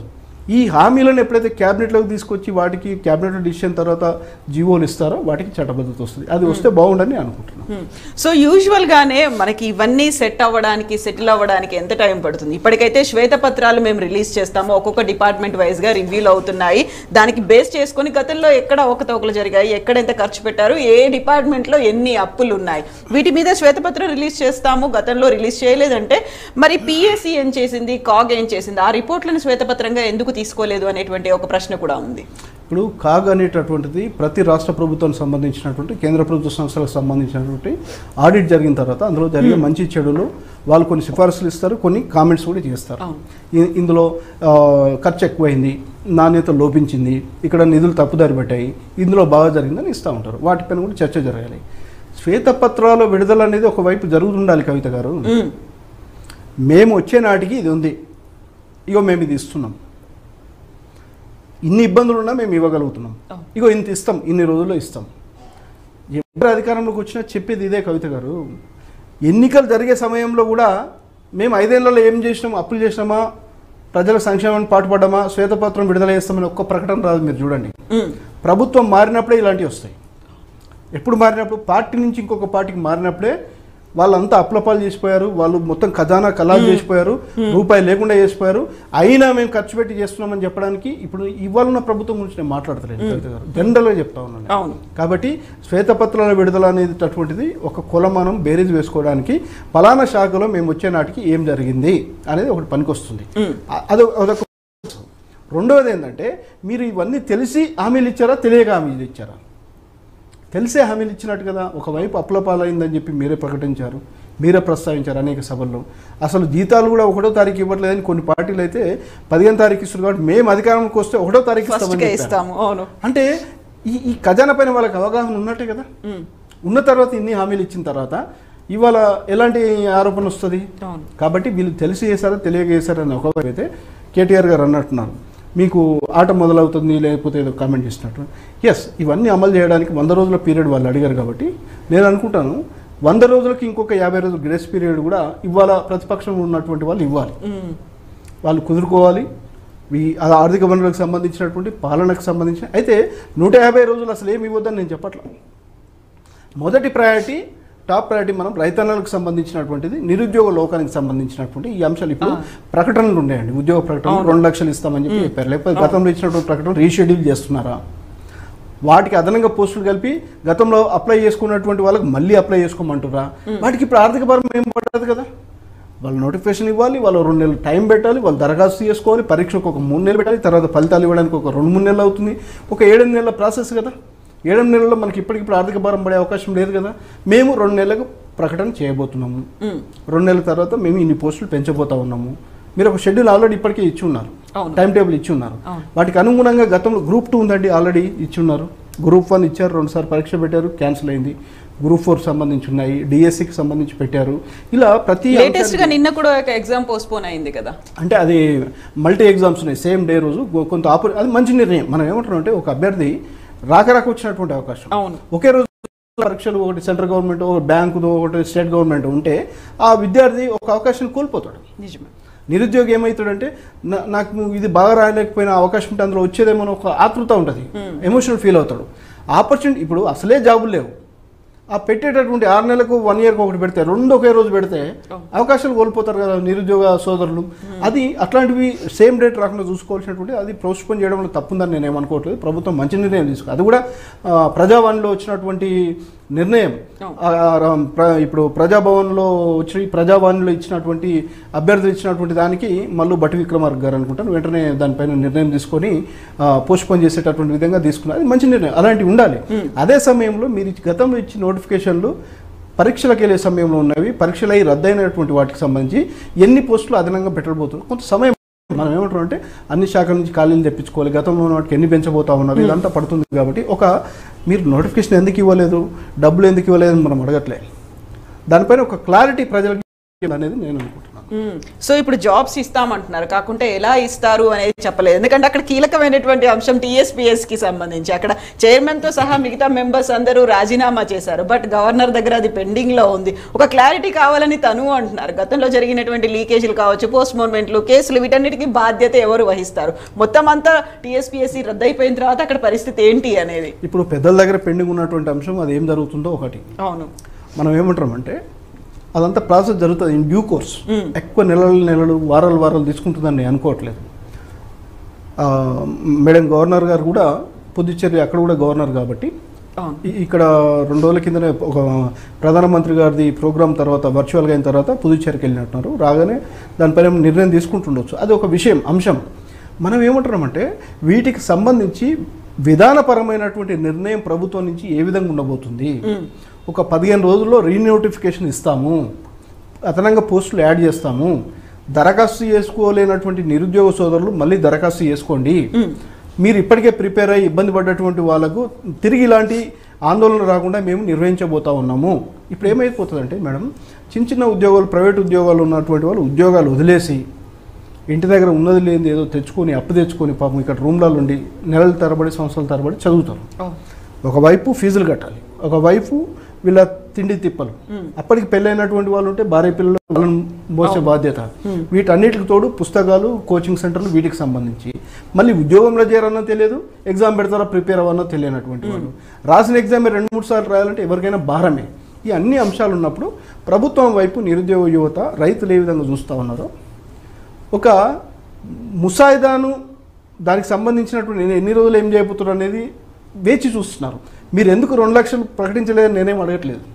ఈ హామీలను ఎప్పుడైతే క్యాబినెట్లోకి తీసుకొచ్చి వాటికి క్యాబినెట్లో డిసిషన్ తర్వాత జీవోలు ఇస్తారో వాటికి చట్టబద్ధత వస్తుంది అది వస్తే బాగుండని అనుకుంటున్నాను సో యూజువల్ గానే మనకి ఇవన్నీ సెట్ అవ్వడానికి సెటిల్ అవ్వడానికి ఎంత టైం పడుతుంది ఇప్పటికైతే శ్వేతపత్రాలు మేము రిలీజ్ చేస్తాము ఒక్కొక్క డిపార్ట్మెంట్ వైజ్ గా రివ్యూలు అవుతున్నాయి దానికి బేస్ చేసుకొని గతంలో ఎక్కడ అవకతవకలు జరిగాయి ఎక్కడ ఎంత ఖర్చు పెట్టారు ఏ డిపార్ట్మెంట్ లో ఎన్ని అప్పులు ఉన్నాయి వీటి మీద శ్వేతపత్రం రిలీజ్ చేస్తాము గతంలో రిలీజ్ చేయలేదంటే మరి పిఎస్సి ఏం చేసింది కాగ్ ఏం చేసింది ఆ రిపోర్ట్లను శ్వేతపత్రంగా ఎందుకు తీసుకోలేదు అనేటువంటి ఒక ప్రశ్న కూడా ఉంది ఇప్పుడు కాగ్ అనేటటువంటిది ప్రతి రాష్ట్ర ప్రభుత్వానికి సంబంధించినటువంటి కేంద్ర ప్రభుత్వ సంస్థలకు సంబంధించినటువంటి ఆడిట్ జరిగిన తర్వాత అందులో జరిగే మంచి చెడులు వాళ్ళు కొన్ని సిఫారసులు ఇస్తారు కొన్ని కామెంట్స్ కూడా చేస్తారు అవును. ఇ- ఇందులో ఆ, ఖర్చు ఎక్కువైంది నాణ్యత లోపించింది ఇక్కడ నిధులు తప్పుదారి పెట్టాయి ఇందులో బాగా జరిగిందని ఇస్తూ ఉంటారు వాటిపైన కూడా చర్చ జరగాలి శ్వేతపత్రాల విడుదల అనేది ఒకవైపు జరుగుతుండాలి కవిత గారు మ్మ్. మేము వచ్చే నాటికి ఇది ఉంది ఇగో మేము ఇది ఇస్తున్నాం ఇన్ని ఇబ్బందులు ఉన్నా మేము ఇవ్వగలుగుతున్నాం అవును. ఇగో ఇంత ఇస్తాం ఇన్ని రోజుల్లో ఇస్తాం ఎవరు అధికారంలోకి వచ్చినా చెప్పేది ఇదే కవిత గారు ఎన్నికలు జరిగే సమయంలో కూడా మేము ఐదేళ్లలో ఏం చేసినాం అప్పులు చేసినామా ప్రజల సంక్షేమాన్ని పాటుపడ్డామా శ్వేతపత్రం విడుదల చేస్తామని ఒక్క ప్రకటన రాదు మీరు చూడండి మ్మ్. ప్రభుత్వం మారినప్పుడే ఇలాంటివి వస్తాయి ఎప్పుడు మారినప్పుడు పార్టీ నుంచి ఇంకొక పార్టీకి మారినప్పుడే వాళ్ళంతా అప్లపాలు చేసిపోయారు వాళ్ళు మొత్తం ఖజానా కలాలు చేసిపోయారు రూపాయి లేకుండా చేసిపోయారు అయినా మేము ఖర్చు పెట్టి చేస్తున్నామని చెప్పడానికి ఇప్పుడు ఇవాళ ఉన్న ప్రభుత్వం గురించి నేను మాట్లాడతలేను కవిత గారు జనరల్గా చెప్తా ఉన్నాను అవును కాబట్టి శ్వేతపత్రాల విడుదల అనేది అటువంటిది ఒక కులమానం బేరీజ్ వేసుకోవడానికి ఫలానా శాఖలో మేము వచ్చే నాటికి ఏం జరిగింది అనేది ఒకటి పనికొస్తుంది మ్మ్. అ- అదొక అదొక రెండవది ఏంటంటే మీరు ఇవన్నీ తెలిసి హామీలు ఇచ్చారా తెలియక హామీలు ఇచ్చారా తెలిసే హామీలు ఇచ్చినట్టు కదా ఒకవైపు అప్లపాలైందని చెప్పి మీరే ప్రకటించారు మీరే ప్రస్తావించారు అనేక సభల్లో అసలు జీతాలు కూడా ఒకటో తారీఖు ఇవ్వట్లేదని కొన్ని పార్టీలు అయితే పదిహేను తారీఖు ఇస్తారు కాబట్టి మేము అధికారంలోకి వస్తే ఒకటో తారీఖు ఫస్ట్ ఇస్తామని గా చెప్పారు. ఇస్తాము అవును అంటే ఈ ఈ ఖజానా పైన వాళ్ళకి అవగాహన ఉన్నట్టే కదా మ్మ్. ఉన్న తర్వాత ఇన్ని హామీలు ఇచ్చిన తర్వాత ఇవాళ ఎలాంటి ఆరోపణ వస్తుంది అవును కాబట్టి వీళ్ళు తెలిసి చేశారా తెలియక చేశారని ఒకవైపు అయితే కేటీఆర్ గారు అన్నట్టున్నారు మీకు ఆట మొదలవుతుంది లేకపోతే ఏదో కామెంట్ చేసినట్టు ఎస్ ఇవన్నీ అమలు చేయడానికి వంద రోజుల పీరియడ్ వాళ్ళు అడిగారు కాబట్టి నేను అనుకుంటాను వంద రోజులకి ఇంకొక యాభై రోజుల గ్రేస్ పీరియడ్ కూడా ఇవాళ ప్రతిపక్షం ఉన్నటువంటి వాళ్ళు ఇవ్వాలి మ్మ్. వాళ్ళు కుదురుకోవాలి ఈ ఆ ఆర్థిక వనరులకు సంబంధించినటువంటి పాలనకు సంబంధించిన అయితే నూట యాభై రోజులు అసలు ఏమి ఇవ్వద్దని నేను చెప్పట్లా మొదటి ప్రయారిటీ టాప్ ప్రయారిటీ మనం రైతన్నలకు సంబంధించినటువంటిది నిరుద్యోగ లోకానికి సంబంధించినటువంటి ఈ అంశాలు ఇప్పుడు ప్రకటనలు ఉన్నాయండి ఉద్యోగ ప్రకటనలు రెండు లక్షలు ఇస్తామని చెప్పి చెప్పారు లేకపోతే గతంలో ఇచ్చినటువంటి ప్రకటన రీషెడ్యూల్ చేస్తున్నారా వాటికి అదనంగా పోస్టులు కలిపి గతంలో అప్లై చేసుకున్నటువంటి వాళ్ళకి మళ్ళీ అప్లై చేసుకోమంటారా వాటికి ఇప్పుడు ఆర్థిక భారం ఏం పడదు కదా వాళ్ళు నోటిఫికేషన్ ఇవ్వాలి వాళ్ళు రెండు నెలలు టైం పెట్టాలి వాళ్ళు దరఖాస్తు చేసుకోవాలి పరీక్షకు ఒక మూడు నెలలు పెట్టాలి తర్వాత ఫలితాలు ఇవ్వడానికి ఒక రెండు మూడు నెలలు అవుతుంది ఒక ఏడెనిమిది నెలల ప్రాసెస్ కదా ఏడెనిమిది నెలల్లో మనకి ఇప్పటికిప్పుడు ఆర్థిక భారం పడే అవకాశం లేదు కదా మేము రెండు నెలలకు ప్రకటన చేయబోతున్నాము మ్మ్. రెండు నెలల తర్వాత మేము ఇన్ని పోస్టులు పెంచబోతా ఉన్నాము మీరు ఒక షెడ్యూల్ ఆల్రెడీ ఇప్పటికే ఇచ్చి ఉన్నారు అవును. టైం టేబుల్ ఇచ్చి ఉన్నారు అవును. వాటికి అనుగుణంగా గతంలో గ్రూప్ టూ ఉందండి ఆల్రెడీ ఇచ్చి ఉన్నారు గ్రూప్ వన్ ఇచ్చారు రెండుసార్లు పరీక్ష పెట్టారు క్యాన్సిల్ అయింది గ్రూప్ ఫోర్ సంబంధించి ఉన్నాయి డిఎస్సికి సంబంధించి పెట్టారు ఇలా ప్రతి లేటెస్ట్ గా అంశానికి- నిన్న కూడా ఒక ఎగ్జామ్ పోస్ట్పోన్ అయింది కదా అంటే అది మల్టీ ఎగ్జామ్స్ ఉన్నాయి సేమ్ డే రోజు గో- కొంత ఆపర్ అది మంచి నిర్ణయం మనం ఏమంటున్నాం అంటే ఒక అభ్యర్థి రాక రాక వచ్చినటువంటి అవకాశం అవును ఒకే రోజు పరీక్షలు ఒకటి సెంట్రల్ గవర్నమెంట్ ఒకటి బ్యాంకుదో ఒకటి స్టేట్ గవర్నమెంట్ ఉంటే ఆ విద్యార్థి ఒక అవకాశం కోల్పోతాడు నిజమే నిరుద్యోగి ఏమవుతాడంటే నా- నాకు ఇది బాగా రాయలేకపోయిన అవకాశం ఉంటే అందులో వచ్చేదేమో ఒక ఆతృత ఉంటుంది ఎమోషనల్ ఫీల్ అవుతాడు ఆపర్చునిటీ ఇప్పుడు అసలే జాబులు లేవు ఆ పెట్టేటటువంటి ఆరు నెలలకు వన్ ఇయర్కి ఒకటి పెడితే రెండు ఒకే రోజు పెడితే అవకాశాలు కోల్పోతారు కదా నిరుద్యోగ సోదరులు అది అట్లాంటివి సేమ్ డేట్ రాకుండా చూసుకోవాల్సినటువంటి అది పోస్ట్పోన్ చేయడంలో తప్పుందని నేను ఏమనుకోవట్లేదు ప్రభుత్వం మంచి నిర్ణయం తీసుకో అది కూడా ఆ, ప్రజావాణిలో వచ్చినటువంటి నిర్ణయం ఆ, రా- ప్ర- ఇప్పుడు ప్రజాభవన్లో వచ్చి ప్రజావాణిలో ఇచ్చినటువంటి అభ్యర్థులు ఇచ్చినటువంటి దానికి మళ్ళీ బట్టి విక్రమార్క గారు అనుకుంటాను వెంటనే దానిపైన నిర్ణయం తీసుకొని పోస్ట్పోన్ చేసేటటువంటి విధంగా తీసుకున్నారు అది మంచి నిర్ణయం అలాంటివి ఉండాలి అదే సమయంలో మీరు ఇచ్చి- గతంలో ఇచ్చిన నోటిఫికేషన్లు పరీక్షలకు వెళ్ళే సమయంలో ఉన్నవి పరీక్షలు అయి రద్దయినటువంటి వాటికి సంబంధించి ఎన్ని పోస్టులు అదనంగా పెట్టబోతున్నారు కొంత సమయం మనం ఏమంటాం అంటే అన్ని శాఖల నుంచి ఖాళీలు తెప్పించుకోవాలి గతంలో ఉన్న వాటికి ఎన్ని పెంచబోతా ఉన్నారు ఇదంతా పడుతుంది కాబట్టి ఒక మీరు నోటిఫికేషన్ ఎందుకు ఇవ్వలేదు డబ్బులు ఎందుకు ఇవ్వలేదు అని మనం అడగట్లే దానిపైన ఒక క్లారిటీ ప్రజలకి అనేది నేను అనుకుంటున్నాను మ్మ్. సో ఇప్పుడు జాబ్స్ ఇస్తామంటున్నారు కాకుంటే ఎలా ఇస్తారు అనేది చెప్పలేదు ఎందుకంటే అక్కడ కీలకమైనటువంటి అంశం టీఎస్పీఎస్ కి సంబంధించి అక్కడ చైర్మన్ తో సహా మిగతా మెంబర్స్ అందరూ రాజీనామా చేశారు బట్ గవర్నర్ దగ్గర అది పెండింగ్ లో ఉంది ఒక క్లారిటీ కావాలని తను అంటున్నారు గతంలో జరిగినటువంటి లీకేజీలు కావచ్చు పోస్ట్ మార్మెంట్లు కేసులు వీటన్నిటికీ బాధ్యత ఎవరు వహిస్తారు మొత్తం అంతా టీఎస్పీఎస్సీ రద్దయిపోయిన తర్వాత అక్కడ పరిస్థితి ఏంటి అనేది ఇప్పుడు పెద్దల దగ్గర పెండింగ్ ఉన్నటువంటి అంశం అది ఏం జరుగుతుందో ఒకటి అవును మనం ఏమంటామంటే అదంతా ప్రాసెస్ జరుగుతుంది ఇన్ డ్యూ కోర్స్ ఎక్కువ నెలలు నెలలు వారాలు వారాలు తీసుకుంటుందని నేను అనుకోవట్లేదు ఆ, మేడం గవర్నర్ గారు కూడా పుదుచ్చేరి అక్కడ కూడా గవర్నర్ కాబట్టి అవును ఇ- ఇక్కడ రెండు రోజుల కిందనే ఒక ప్రధానమంత్రి గారిది ప్రోగ్రామ్ తర్వాత వర్చువల్గా అయిన తర్వాత పుదుచ్చేరికి వెళ్ళినట్టున్నారు రాగానే దానిపైన నిర్ణయం తీసుకుంటుండొచ్చు అది ఒక విషయం అంశం మనం ఏమంటున్నామంటే వీటికి సంబంధించి విధానపరమైనటువంటి నిర్ణయం ప్రభుత్వం నుంచి ఏ విధంగా ఉండబోతుంది ఒక పదిహేను రోజుల్లో రీనోటిఫికేషన్ ఇస్తాము అదనంగా పోస్టులు యాడ్ చేస్తాము దరఖాస్తు చేసుకోలేనటువంటి నిరుద్యోగ సోదరులు మళ్ళీ దరఖాస్తు చేసుకోండి మీరు ఇప్పటికే ప్రిపేర్ అయ్యి ఇబ్బంది పడ్డటువంటి వాళ్ళకు తిరిగి ఇలాంటి ఆందోళన రాకుండా మేము నిర్వహించబోతా ఉన్నాము ఇప్పుడు ఏమైపోతుందంటే మేడం చిన్న చిన్న ఉద్యోగాలు ప్రైవేట్ ఉద్యోగాలు ఉన్నటువంటి వాళ్ళు ఉద్యోగాలు వదిలేసి ఇంటి దగ్గర ఉన్నది లేనిది ఏదో తెచ్చుకొని అప్పు తెచ్చుకొని పాపం ఇక్కడ రూమ్లలో ఉండి నెలల తరబడి సంవత్సరాల తరబడి చదువుతారు అవును ఒకవైపు ఫీజులు కట్టాలి ఒకవైపు వీళ్ళ తిండి తిప్పలు అప్పటికి పెళ్ళైనటువంటి వాళ్ళు ఉంటే భార్య పిల్లలు వాళ్ళని మోసే బాధ్యత వీటన్నిటికి తోడు పుస్తకాలు కోచింగ్ సెంటర్లు వీటికి సంబంధించి మళ్ళీ ఉద్యోగంలో చేరాలన్నా తెలియదు ఎగ్జామ్ పెడతారా ప్రిపేర్ అవ్వనో తెలియనటువంటి వాళ్ళు రాసిన ఎగ్జామ్ రెండు మూడు సార్లు రాయాలంటే ఎవరికైనా భారమే ఈ అన్ని అంశాలు ఉన్నప్పుడు ప్రభుత్వం వైపు నిరుద్యోగ యువత రైతులు ఏ విధంగా చూస్తూ ఉన్నారో ఒక ముసాయిదాను దానికి సంబంధించినటువంటి నేను ఎన్ని రోజులు ఏం చేయబోతున్నారు అనేది వేచి చూస్తున్నారు మీరు ఎందుకు రెండు లక్షలు ప్రకటించలేదని నేనేం అడగట్లేదు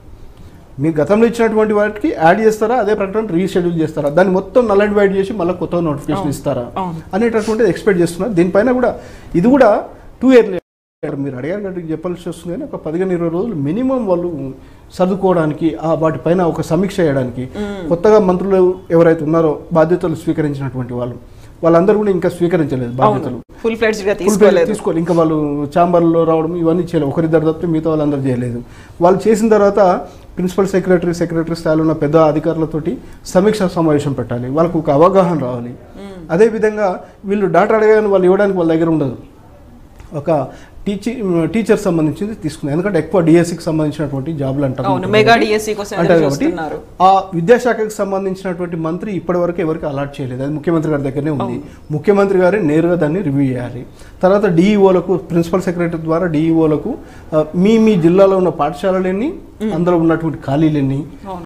మీరు గతంలో ఇచ్చినటువంటి వాటికి యాడ్ చేస్తారా అదే ప్రకటన రీషెడ్యూల్ చేస్తారా దాన్ని మొత్తం నల్ అండ్ వైడ్ చేసి మళ్ళీ కొత్త నోటిఫికేషన్ ఇస్తారా అవును. అనేటటువంటిది ఎక్స్పెక్ట్ చేస్తున్నారు దీనిపైన కూడా ఇది కూడా టూ ఇయర్లీ మీరు అడిగారు కాబట్టి చెప్పాల్సి వస్తుంది కానీ ఒక పదిహేను ఇరవై రోజులు మినిమం వాళ్ళు చదువుకోవడానికి ఆ వాటిపైన ఒక సమీక్ష చేయడానికి కొత్తగా మంత్రులు ఎవరైతే ఉన్నారో బాధ్యతలు స్వీకరించినటువంటి వాళ్ళు వాళ్ళందరూ కూడా ఇంకా స్వీకరించలేదు బాధ్యతలు ఫుల్ ఫ్లెడ్జ్ గా ఫుల్ తీసుకోలేదు తీసుకోవాలి ఇంకా వాళ్ళు ఛాంబర్లో రావడం ఇవన్నీ చేయలేదు ఒకరిద్దరు తప్పితే మిగతా వాళ్ళందరూ చేయలేదు వాళ్ళు చేసిన తర్వాత ప్రిన్సిపల్ సెక్రటరీ సెక్రటరీ స్థాయిలో ఉన్న పెద్ద అధికారులతోటి సమీక్ష సమావేశం పెట్టాలి వాళ్ళకు ఒక అవగాహన రావాలి అదేవిధంగా వీళ్ళు డాటా అడగాలని వాళ్ళు ఇవ్వడానికి వాళ్ళ దగ్గర ఉండదు ఒక టీచి టీచర్ సంబంధించింది తీసుకుంది ఎందుకంటే ఎక్కువ డిఎస్సికి సంబంధించినటువంటి జాబులు అంటారు అవును మెగా డిఎస్సి కోసం అంటారు ఎదురు కాబట్టి చూస్తున్నారు ఆ విద్యాశాఖకు సంబంధించినటువంటి మంత్రి ఇప్పటి వరకు ఎవరికి అలాట్ చేయలేదు అది ముఖ్యమంత్రి గారి దగ్గరనే ఉంది ముఖ్యమంత్రి గారే నేరుగా దాన్ని రివ్యూ చేయాలి తర్వాత డిఈఓలకు ప్రిన్సిపల్ సెక్రటరీ ద్వారా డిఈఓలకు మీ మీ జిల్లాలో ఉన్న పాఠశాలలన్నీ అందులో ఉన్నటువంటి ఖాళీలన్నీ